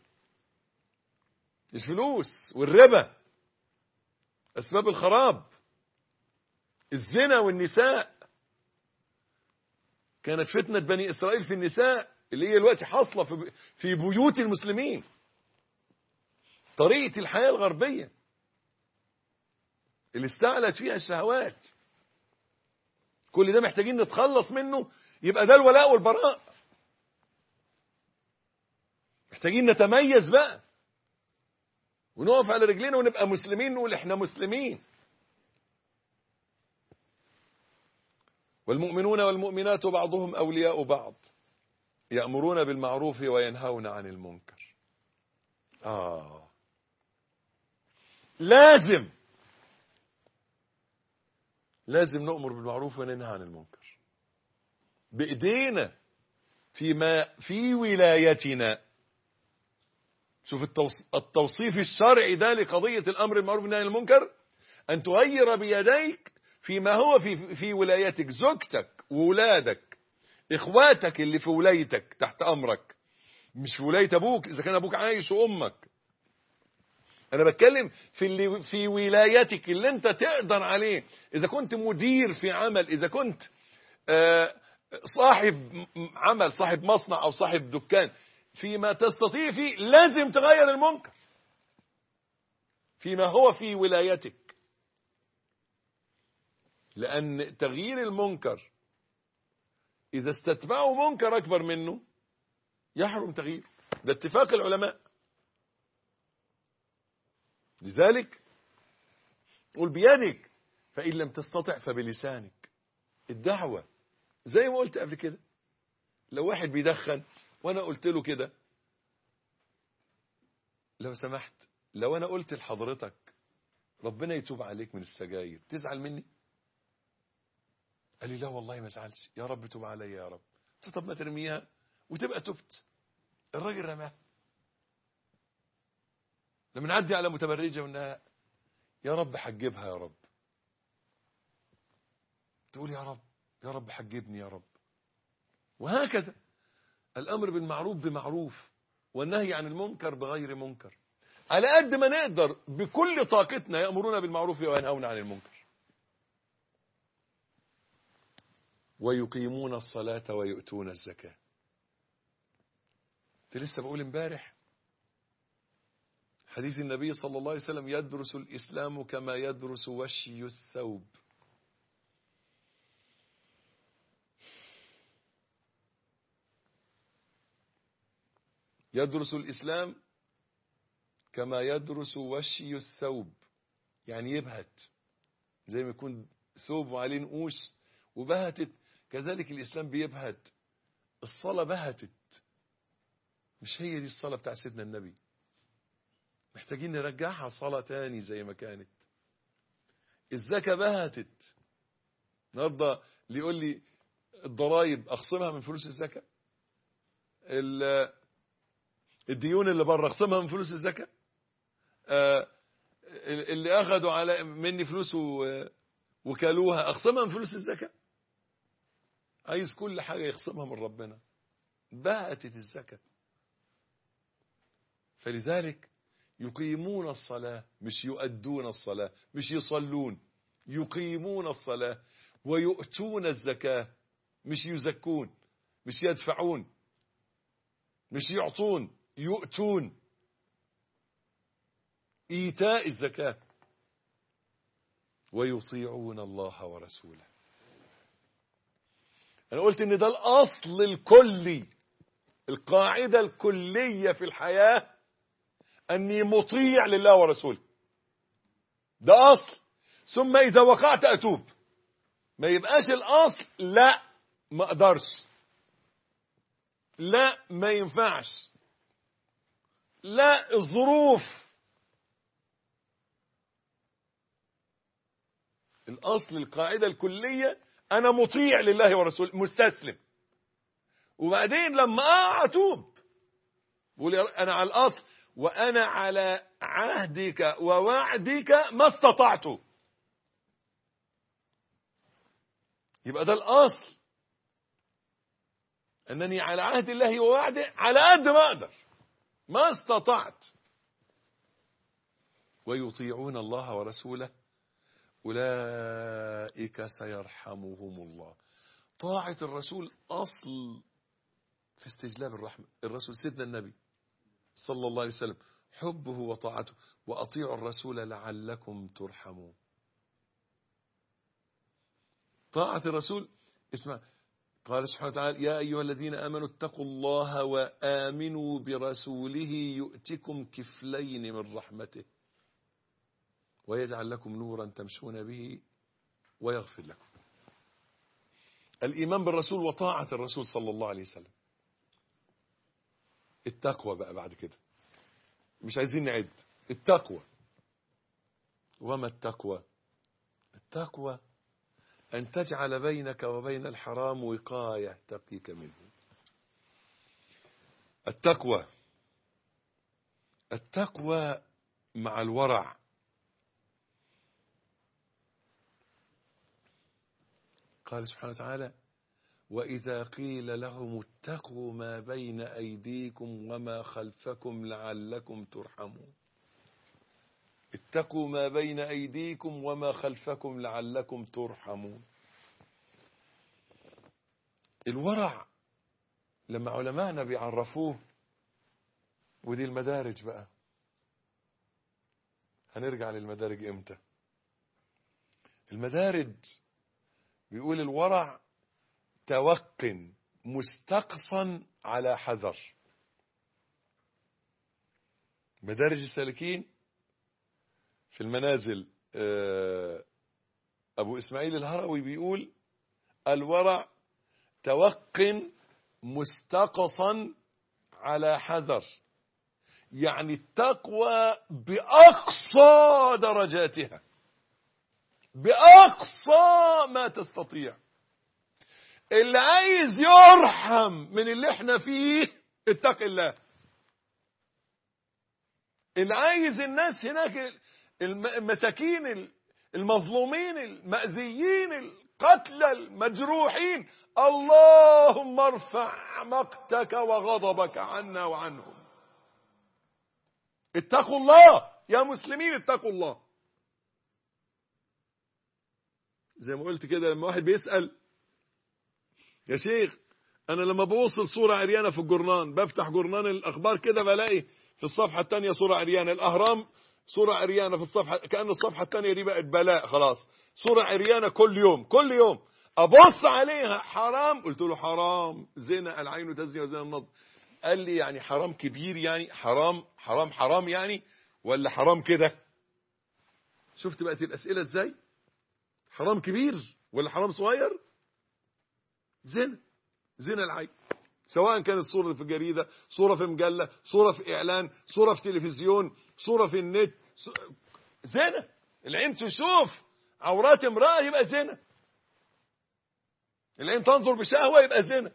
الفلوس والربا اسباب الخراب الزنا والنساء كانت فتنة بني إسرائيل في النساء اللي هي الوقت حاصلة في في بيوت المسلمين طريقة الحياة الغربية اللي استعلت فيها الشهوات كل ده محتاجين نتخلص منه يبقى ده الولاء والبراء محتاجين نتميز بقى ونقف على رجلينا ونبقى مسلمين نقول احنا مسلمين والمؤمنون والمؤمنات بعضهم أولياء بعض يأمرون بالمعروف وينهون عن المنكر آه لازم لازم نؤمر بالمعروف وننهى عن المنكر بإيدينا فيما في ولايتنا شوف التوص- التوصيف الشرعي ده لقضية الأمر بالمعروف والنهي عن المنكر أن تغير بيديك فيما هو في, في ولايتك زوجتك وولادك إخواتك اللي في ولايتك تحت أمرك مش في ولاية أبوك إذا كان أبوك عايش وأمك أنا بتكلم في اللي في ولايتك اللي أنت تقدر عليه إذا كنت مدير في عمل إذا كنت آه، صاحب م- عمل صاحب مصنع أو صاحب دكان فيما تستطيع فيه لازم تغير المنكر فيما هو في ولايتك لأن تغيير المنكر إذا استتبعوا منكر أكبر منه يحرم تغييره ده اتفاق العلماء لذلك قل بيدك فإن لم تستطع فبلسانك الدعوة زي ما قلت قبل كده لو واحد بيدخن وانا قلت له كده لو سمحت لو انا قلت لحضرتك ربنا يتوب عليك من السجاير تزعل مني قال لي لا والله ما ازعلش يا رب توب عليا يا رب قلت له طب ما ترميها وتبقى تبت الراجل رماها لما نعدي على متبرجه وانها يا رب حجبها يا رب تقول يا رب يا رب حجبني يا رب وهكذا الأمر بالمعروف بمعروف والنهي عن المنكر بغير منكر على قد ما نقدر بكل طاقتنا يأمرون بالمعروف وينهون عن المنكر ويقيمون الصلاة ويؤتون الزكاة كنت لسه بقول امبارح حديث النبي صلى الله عليه وسلم يدرس الإسلام كما يدرس وشي الثوب يدرس الإسلام كما يدرس وشي الثوب يعني يبهت زي ما يكون ثوب وعليه نقوش وبهتت كذلك الإسلام بيبهت الصلاة بهتت مش هي دي الصلاة بتاع سيدنا النبي محتاجين نرجعها صلاة تاني زي ما كانت الزكاة بهتت النهارده اللي يقول لي الضرايب أخصمها من فلوس الزكاة ال- الديون اللي بره اخصمها من فلوس الزكاة آه، اللي اخذوا على مني فلوس و- وكالوها اخصمها من فلوس الزكاة عايز كل حاجة يخصمها من ربنا بهتت الزكاة فلذلك يقيمون الصلاة مش يؤدون الصلاة مش يصلون يقيمون الصلاة ويؤتون الزكاة مش يزكون مش يدفعون مش يعطون يؤتون إيتاء الزكاة ويطيعون الله ورسوله أنا قلت إن ده الأصل الكلي القاعدة الكلية في الحياة أني مطيع لله ورسوله ده أصل ثم إذا وقعت أتوب ما يبقاش الأصل لا ما أقدرش لا ما ينفعش لا الظروف الأصل القاعدة الكلية أنا مطيع لله ورسوله مستسلم وبعدين لما أقع أتوب بقول يا رب أنا على الأصل وأنا على عهدك ووعدك ما استطعت يبقى ده الأصل أنني على عهد الله ووعده على قد ما أقدر ما استطعت ويطيعون الله ورسوله أولئك سيرحمهم الله طاعة الرسول أصل في استجلاب الرحمة الرسول سيدنا النبي صلى الله عليه وسلم حبه وطاعته وأطيعوا الرسول لعلكم ترحمون طاعة الرسول اسمع قال سبحانه وتعالى يا أيها الذين آمنوا اتقوا الله وآمنوا برسوله يؤتكم كفلين من رحمته ويجعل لكم نورا تمشون به ويغفر لكم الإيمان بالرسول وطاعة الرسول صلى الله عليه وسلم التقوى بقى بعد كده مش عايزين نعد التقوى وما التقوى التقوى أن تجعل بينك وبين الحرام وقاية تقيك منه التقوى التقوى مع الورع قال سبحانه وتعالى وإذا قيل لهم اتقوا ما بين أيديكم وما خلفكم لعلكم ترحمون اتقوا ما بين أيديكم وما خلفكم لعلكم ترحمون الورع لما علماءنا بيعرفوه ودي المدارج بقى هنرجع للمدارج امتى المدارج بيقول الورع توق مستقصا على حذر مدارج السالكين في المنازل أبو إسماعيل الهروي بيقول الورع توق مستقصا على حذر يعني التقوى بأقصى درجاتها بأقصى ما تستطيع اللي عايز يرحم من اللي احنا فيه اتق الله اللي عايز الناس هناك المساكين المظلومين المأذيين القتلى المجروحين اللهم ارفع مقتك وغضبك عنا وعنهم اتقوا الله يا مسلمين اتقوا الله زي ما قلت كده لما واحد بيسأل يا شيخ انا لما بوصل صورة عريانة في الجرنان بفتح جرنان الاخبار كده بلاقي في الصفحة الثانية صورة عريانة الاهرام صورة عريانة في الصفحة كأن الصفحة الثانية دي بقت بلاء خلاص صورة عريانة كل يوم كل يوم ابص عليها حرام قلت له حرام زنا العين تزني وزنا النظر قال لي يعني حرام كبير يعني حرام حرام حرام يعني ولا حرام كده شفت بقت الاسئله ازاي حرام كبير ولا حرام صغير زنا زنا العين سواء كانت صورة في الجريدة صورة في مجلة صورة في إعلان صورة في تلفزيون صورة في النت زنا العين تشوف عورات امرأة يبقى زنا العين تنظر بشهوة يبقى زنا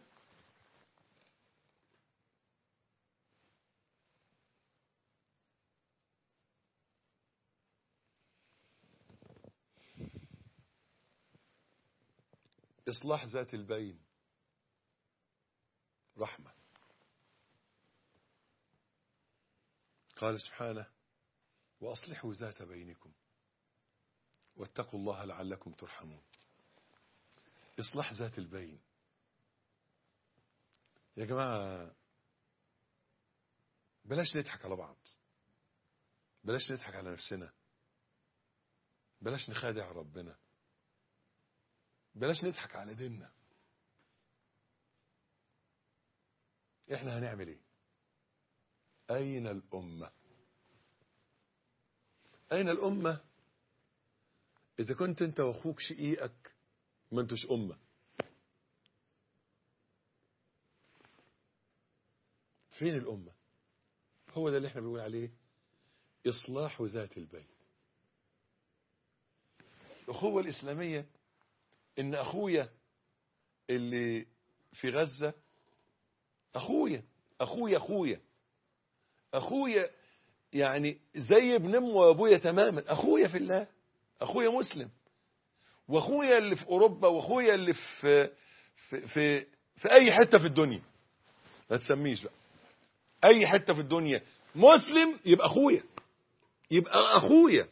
إصلاح ذات البين رحمة قال سبحانه وأصلحوا ذات بينكم واتقوا الله لعلكم ترحمون إصلاح ذات البين يا جماعة بلاش نضحك على بعض بلاش نضحك على نفسنا بلاش نخادع ربنا بلاش نضحك على ديننا احنا هنعمل ايه اين الامه اين الامه اذا كنت انت واخوك شقيقك ما انتوش امه فين الامه هو ده اللي احنا بنقول عليه اصلاح ذات البين الاخوه الاسلاميه ان اخويا اللي في غزة اخويا اخويا اخويا اخويا يعني زي ابن امه وابويا تماما اخويا في الله اخويا مسلم واخويا اللي في اوروبا واخويا اللي في في في, في اي حته في الدنيا ما تسميش بقى اي حته في الدنيا مسلم يبقى اخويا يبقى اخويا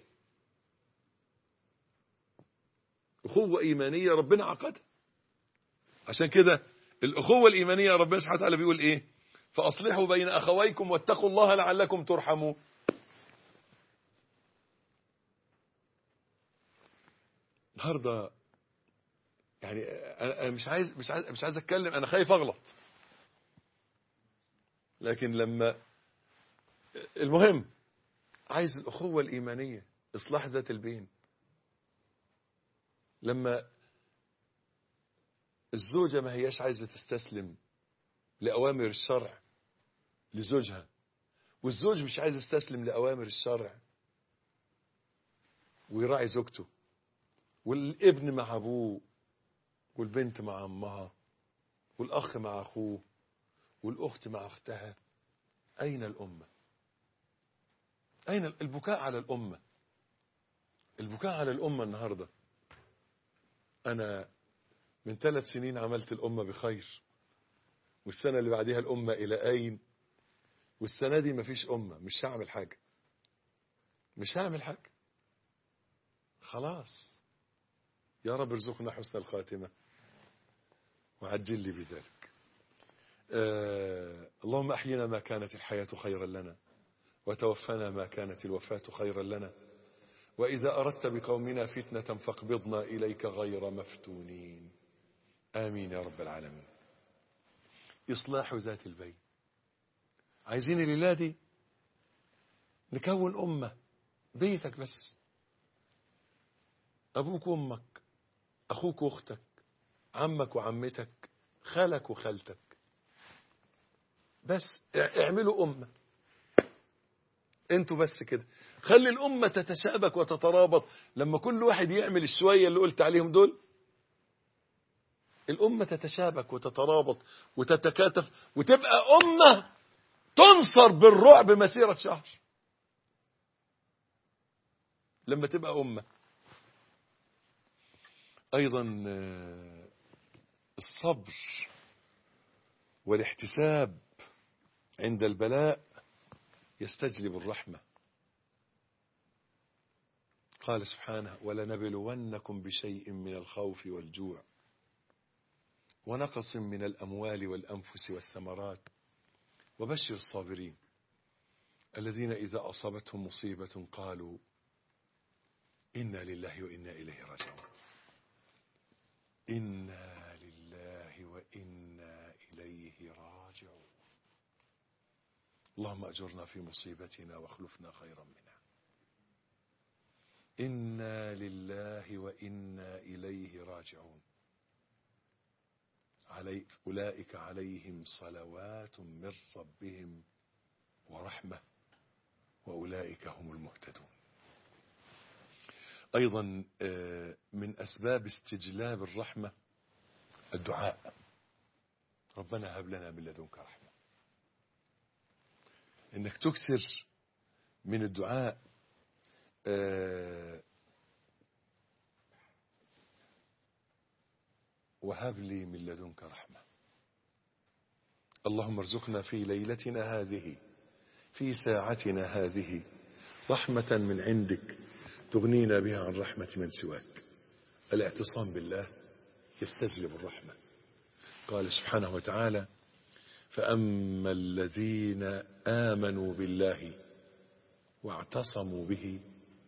أخوة إيمانية ربنا عقدها عشان كده الأخوة الإيمانية ربنا سبحانه وتعالى بيقول إيه فأصلحوا بين أخويكم واتقوا الله لعلكم ترحمون النهارده يعني انا مش عايز مش عايز مش عايز اتكلم انا خايف اغلط لكن لما المهم عايز الاخوه الايمانيه اصلاح ذات البين لما الزوجة ما هياش عايزة تستسلم لأوامر الشرع لزوجها والزوج مش عايز يستسلم لأوامر الشرع ويراعي زوجته والابن مع أبوه والبنت مع أمها والأخ مع أخوه والأخت مع أختها أين الأمة أين البكاء على الأمة البكاء على الأمة النهاردة أنا من ثلاث سنين عملت الأمة بخير والسنة اللي بعدها الأمة إلى أين والسنة دي مفيش أمة مش هعمل حاجة مش هعمل حاجة خلاص يا رب ارزقنا حسن الخاتمة وعجل لي بذلك آه اللهم أحينا ما كانت الحياة خيرا لنا وتوفنا ما كانت الوفاة خيرا لنا وإذا أردت بقومنا فتنة فاقبضنا إليك غير مفتونين آمين يا رب العالمين إصلاح ذات البين عايزين الليلة دي نكون أمة بيتك بس أبوك وأمك أخوك وأختك عمك وعمتك خالك وخالتك بس اعملوا أمة انتوا بس كده خلي الأمة تتشابك وتترابط لما كل واحد يعمل الشوية اللي قلت عليهم دول الأمة تتشابك وتترابط وتتكاتف وتبقى أمة تنصر بالرعب مسيرة شهر لما تبقى أمة أيضا الصبر والاحتساب عند البلاء يستجلب الرحمة قال سبحانه ولنبلونكم بشيء من الخوف والجوع ونقص من الأموال والأنفس والثمرات وبشر الصابرين الذين إذا أصابتهم مصيبة قالوا إنا لله وإنا إليه راجعون إنا لله وإنا إليه راجعون اللهم أجرنا في مصيبتنا واخلفنا خيرا منها إنا لله وإنا إليه راجعون علي أولئك عليهم صلوات من ربهم ورحمة وأولئك هم المهتدون أيضا من أسباب استجلاب الرحمة الدعاء ربنا هب لنا من لدنك رحمة إنك تكثر من الدعاء وهب لي من لدنك رحمة اللهم ارزقنا في ليلتنا هذه في ساعتنا هذه رحمة من عندك تغنينا بها عن رحمة من سواك الاعتصام بالله يستجلب الرحمة قال سبحانه وتعالى فأما الذين آمنوا بالله واعتصموا به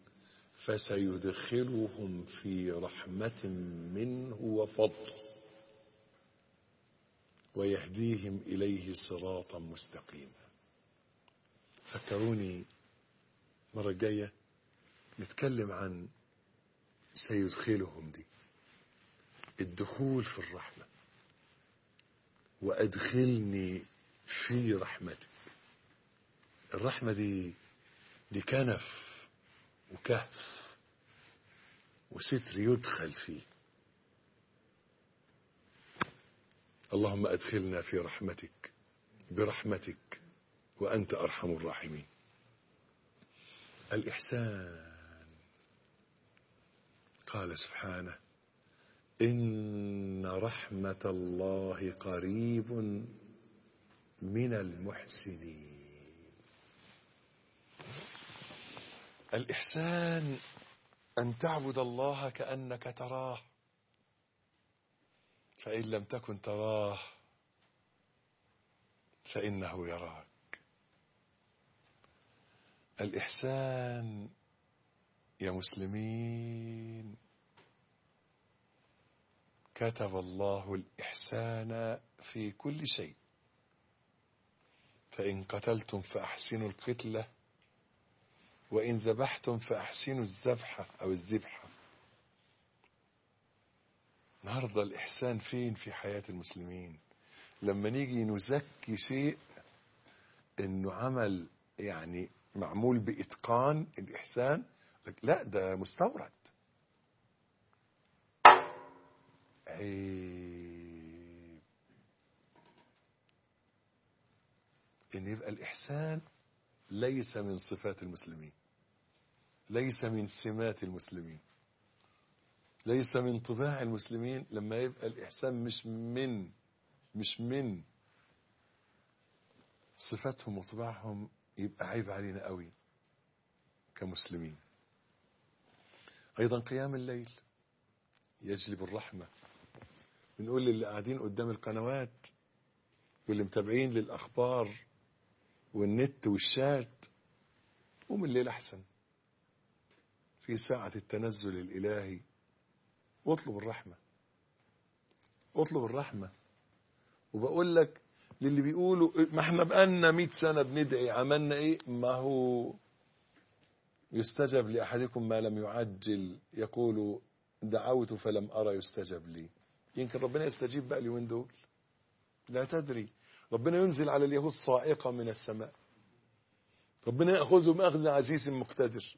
فسيدخلهم في رحمة منه وفضل ويهديهم إليه صراطا مستقيما فكروني مرة جاية نتكلم عن سيدخلهم دي الدخول في الرحمة وأدخلني في رحمتك الرحمة دي دي كنف وكهف وستر يدخل فيه اللهم أدخلنا في رحمتك برحمتك وأنت أرحم الراحمين الإحسان قال سبحانه إن رحمة الله قريب من المحسنين الإحسان أن تعبد الله كأنك تراه فإن لم تكن تراه فإنه يراك الإحسان يا مسلمين كتب الله الإحسان في كل شيء فإن قتلتم فأحسنوا القتلة وإن ذبحتم فأحسنوا الذبحة أو الذبحة النهارده الإحسان فين في حياة المسلمين لما نيجي نزكي شيء إنه عمل يعني معمول بإتقان الإحسان لا ده مستورد عيب إن يبقى الإحسان ليس من صفات المسلمين ليس من سمات المسلمين ليس من طباع المسلمين لما يبقى الإحسان مش من مش من صفاتهم وطباعهم يبقى عيب علينا قوي كمسلمين أيضا قيام الليل يجلب الرحمة بنقول للي قاعدين قدام القنوات واللي متابعين للأخبار والنت والشات قوم الليل أحسن في ساعة التنزل الإلهي واطلب الرحمة اطلب الرحمة وبقول لك للي بيقولوا ما احنا بقالنا 100 سنة بندعي عملنا ايه ما هو يستجب لأحدكم ما لم يعجل يقول دعوت فلم أرى يستجب لي يمكن ربنا يستجيب بقى اليومين دول لا تدري ربنا ينزل على اليهود صاعقة من السماء ربنا يأخذهم أخذ عزيز مقتدر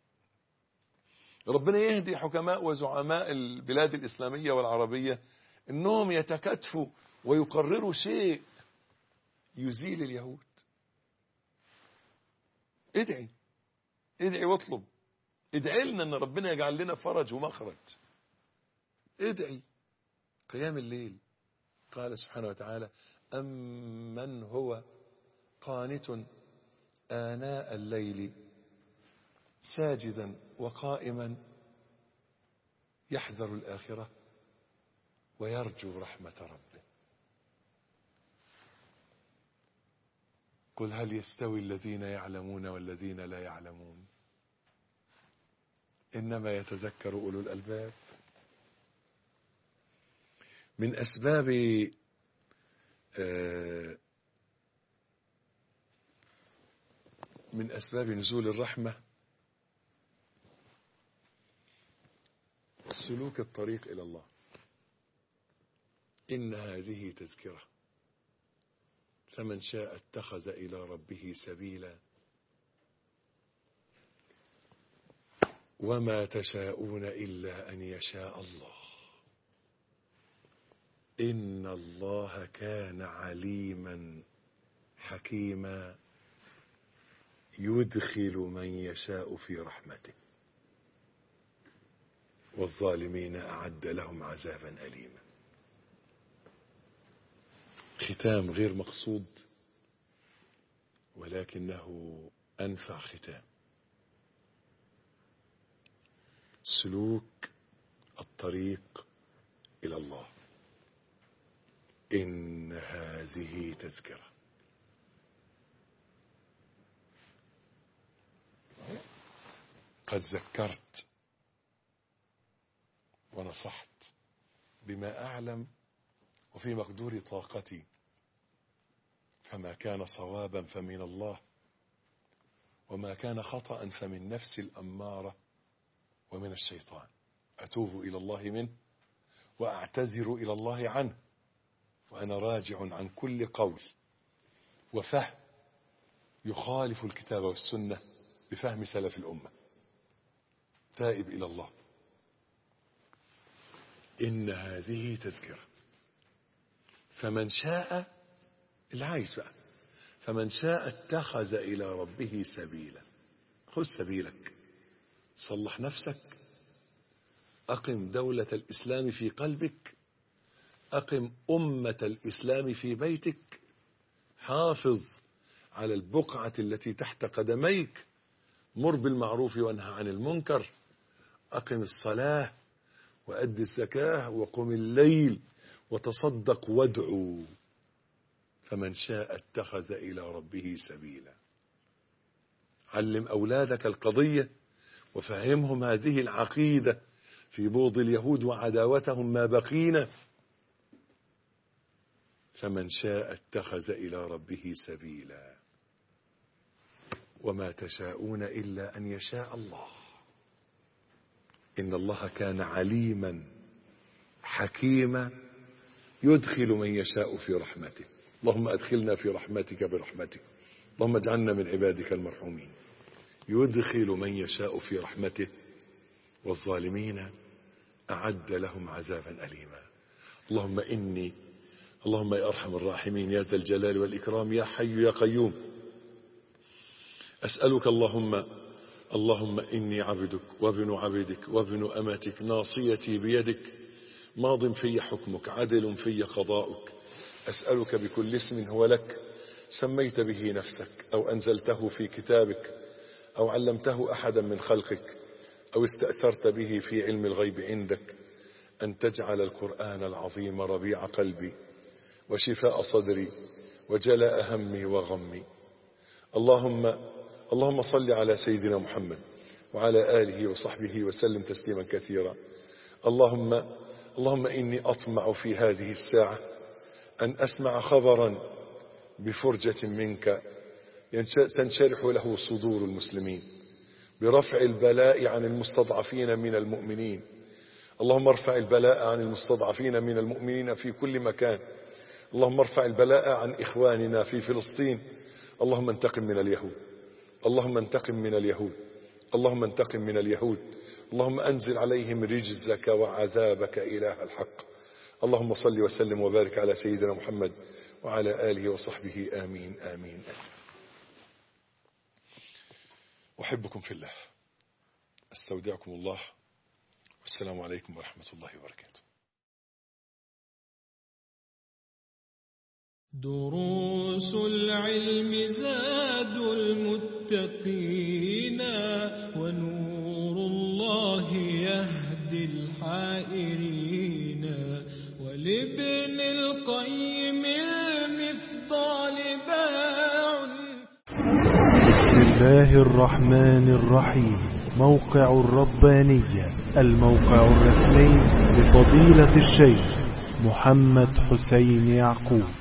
ربنا يهدي حكماء وزعماء البلاد الإسلامية والعربية انهم يتكاتفوا ويقرروا شيء يزيل اليهود ادعي ادعي واطلب ادعي لنا ان ربنا يجعل لنا فرج ومخرج ادعي قيام الليل قال سبحانه وتعالى أمن هو قانت آناء الليل ساجدا وقائما يحذر الآخرة ويرجو رحمة ربه قل هل يستوي الذين يعلمون والذين لا يعلمون إنما يتذكر أولو الألباب من أسباب من أسباب نزول الرحمة سلوك الطريق إلى الله إن هذه تذكرة فمن شاء اتخذ إلى ربه سبيلا وما تشاءون إلا أن يشاء الله إن الله كان عليما حكيما يدخل من يشاء في رحمته والظالمين أعد لهم عذابا أليما ختام غير مقصود ولكنه أنفع ختام سلوك الطريق إلى الله إن هذه تذكرة قد ذكرت ونصحت بما أعلم وفي مقدور طاقتي فما كان صوابا فمن الله وما كان خطأ فمن نفس الأمارة ومن الشيطان أتوب إلى الله منه وأعتذر إلى الله عنه وأنا راجع عن كل قول وفهم يخالف الكتاب والسنة بفهم سلف الأمة تائب إلى الله إن هذه تذكرة فمن شاء اللي عايز بقى فمن شاء اتخذ إلى ربه سبيلا خذ سبيلك صلح نفسك أقم دولة الإسلام في قلبك أقم أمة الإسلام في بيتك حافظ على البقعة التي تحت قدميك مر بالمعروف وانهى عن المنكر أقم الصلاة وأد الزكاة وقم الليل وتصدق وادعو فمن شاء اتخذ إلى ربه سبيلا علم أولادك القضية وفهمهم هذه العقيدة في بوض اليهود وعداوتهم ما بقينا فمن شاء اتخذ إلى ربه سبيلا وما تشاءون إلا أن يشاء الله إن الله كان عليما حكيما يدخل من يشاء في رحمته اللهم أدخلنا في رحمتك برحمتك اللهم اجعلنا من عبادك المرحومين يدخل من يشاء في رحمته والظالمين أعد لهم عذابا أليما اللهم إني اللهم يا أرحم الراحمين يا ذا الجلال والإكرام يا حي يا قيوم أسألك اللهم اللهم إني عبدك وابن عبدك وابن أمتك ناصيتي بيدك ماض في حكمك عدل في قضاؤك أسألك بكل اسم هو لك سميت به نفسك أو أنزلته في كتابك أو علمته أحدا من خلقك أو استأثرت به في علم الغيب عندك أن تجعل القرآن العظيم ربيع قلبي وشفاء صدري وجلاء همي وغمي اللهم اللهم صل على سيدنا محمد وعلى آله وصحبه وسلم تسليما كثيرا اللهم اللهم إني أطمع في هذه الساعة أن أسمع خبرا بفرجة منك تنشرح له صدور المسلمين برفع البلاء عن المستضعفين من المؤمنين اللهم ارفع البلاء عن المستضعفين من المؤمنين في كل مكان اللهم ارفع البلاء عن إخواننا في فلسطين اللهم انتقم من اليهود اللهم انتقم من اليهود اللهم انتقم من اليهود اللهم أنزل عليهم رجزك وعذابك إله الحق اللهم صل وسلم وبارك على سيدنا محمد وعلى آله وصحبه آمين آمين أحبكم في الله أستودعكم الله والسلام عليكم ورحمة الله وبركاته دروس العلم زاد المتقين ونور الله يهدي الحائرين ولابن القيم المفضال باع بسم الله الرحمن الرحيم موقع الربانية الموقع الرسمي لفضيلة الشيخ محمد حسين يعقوب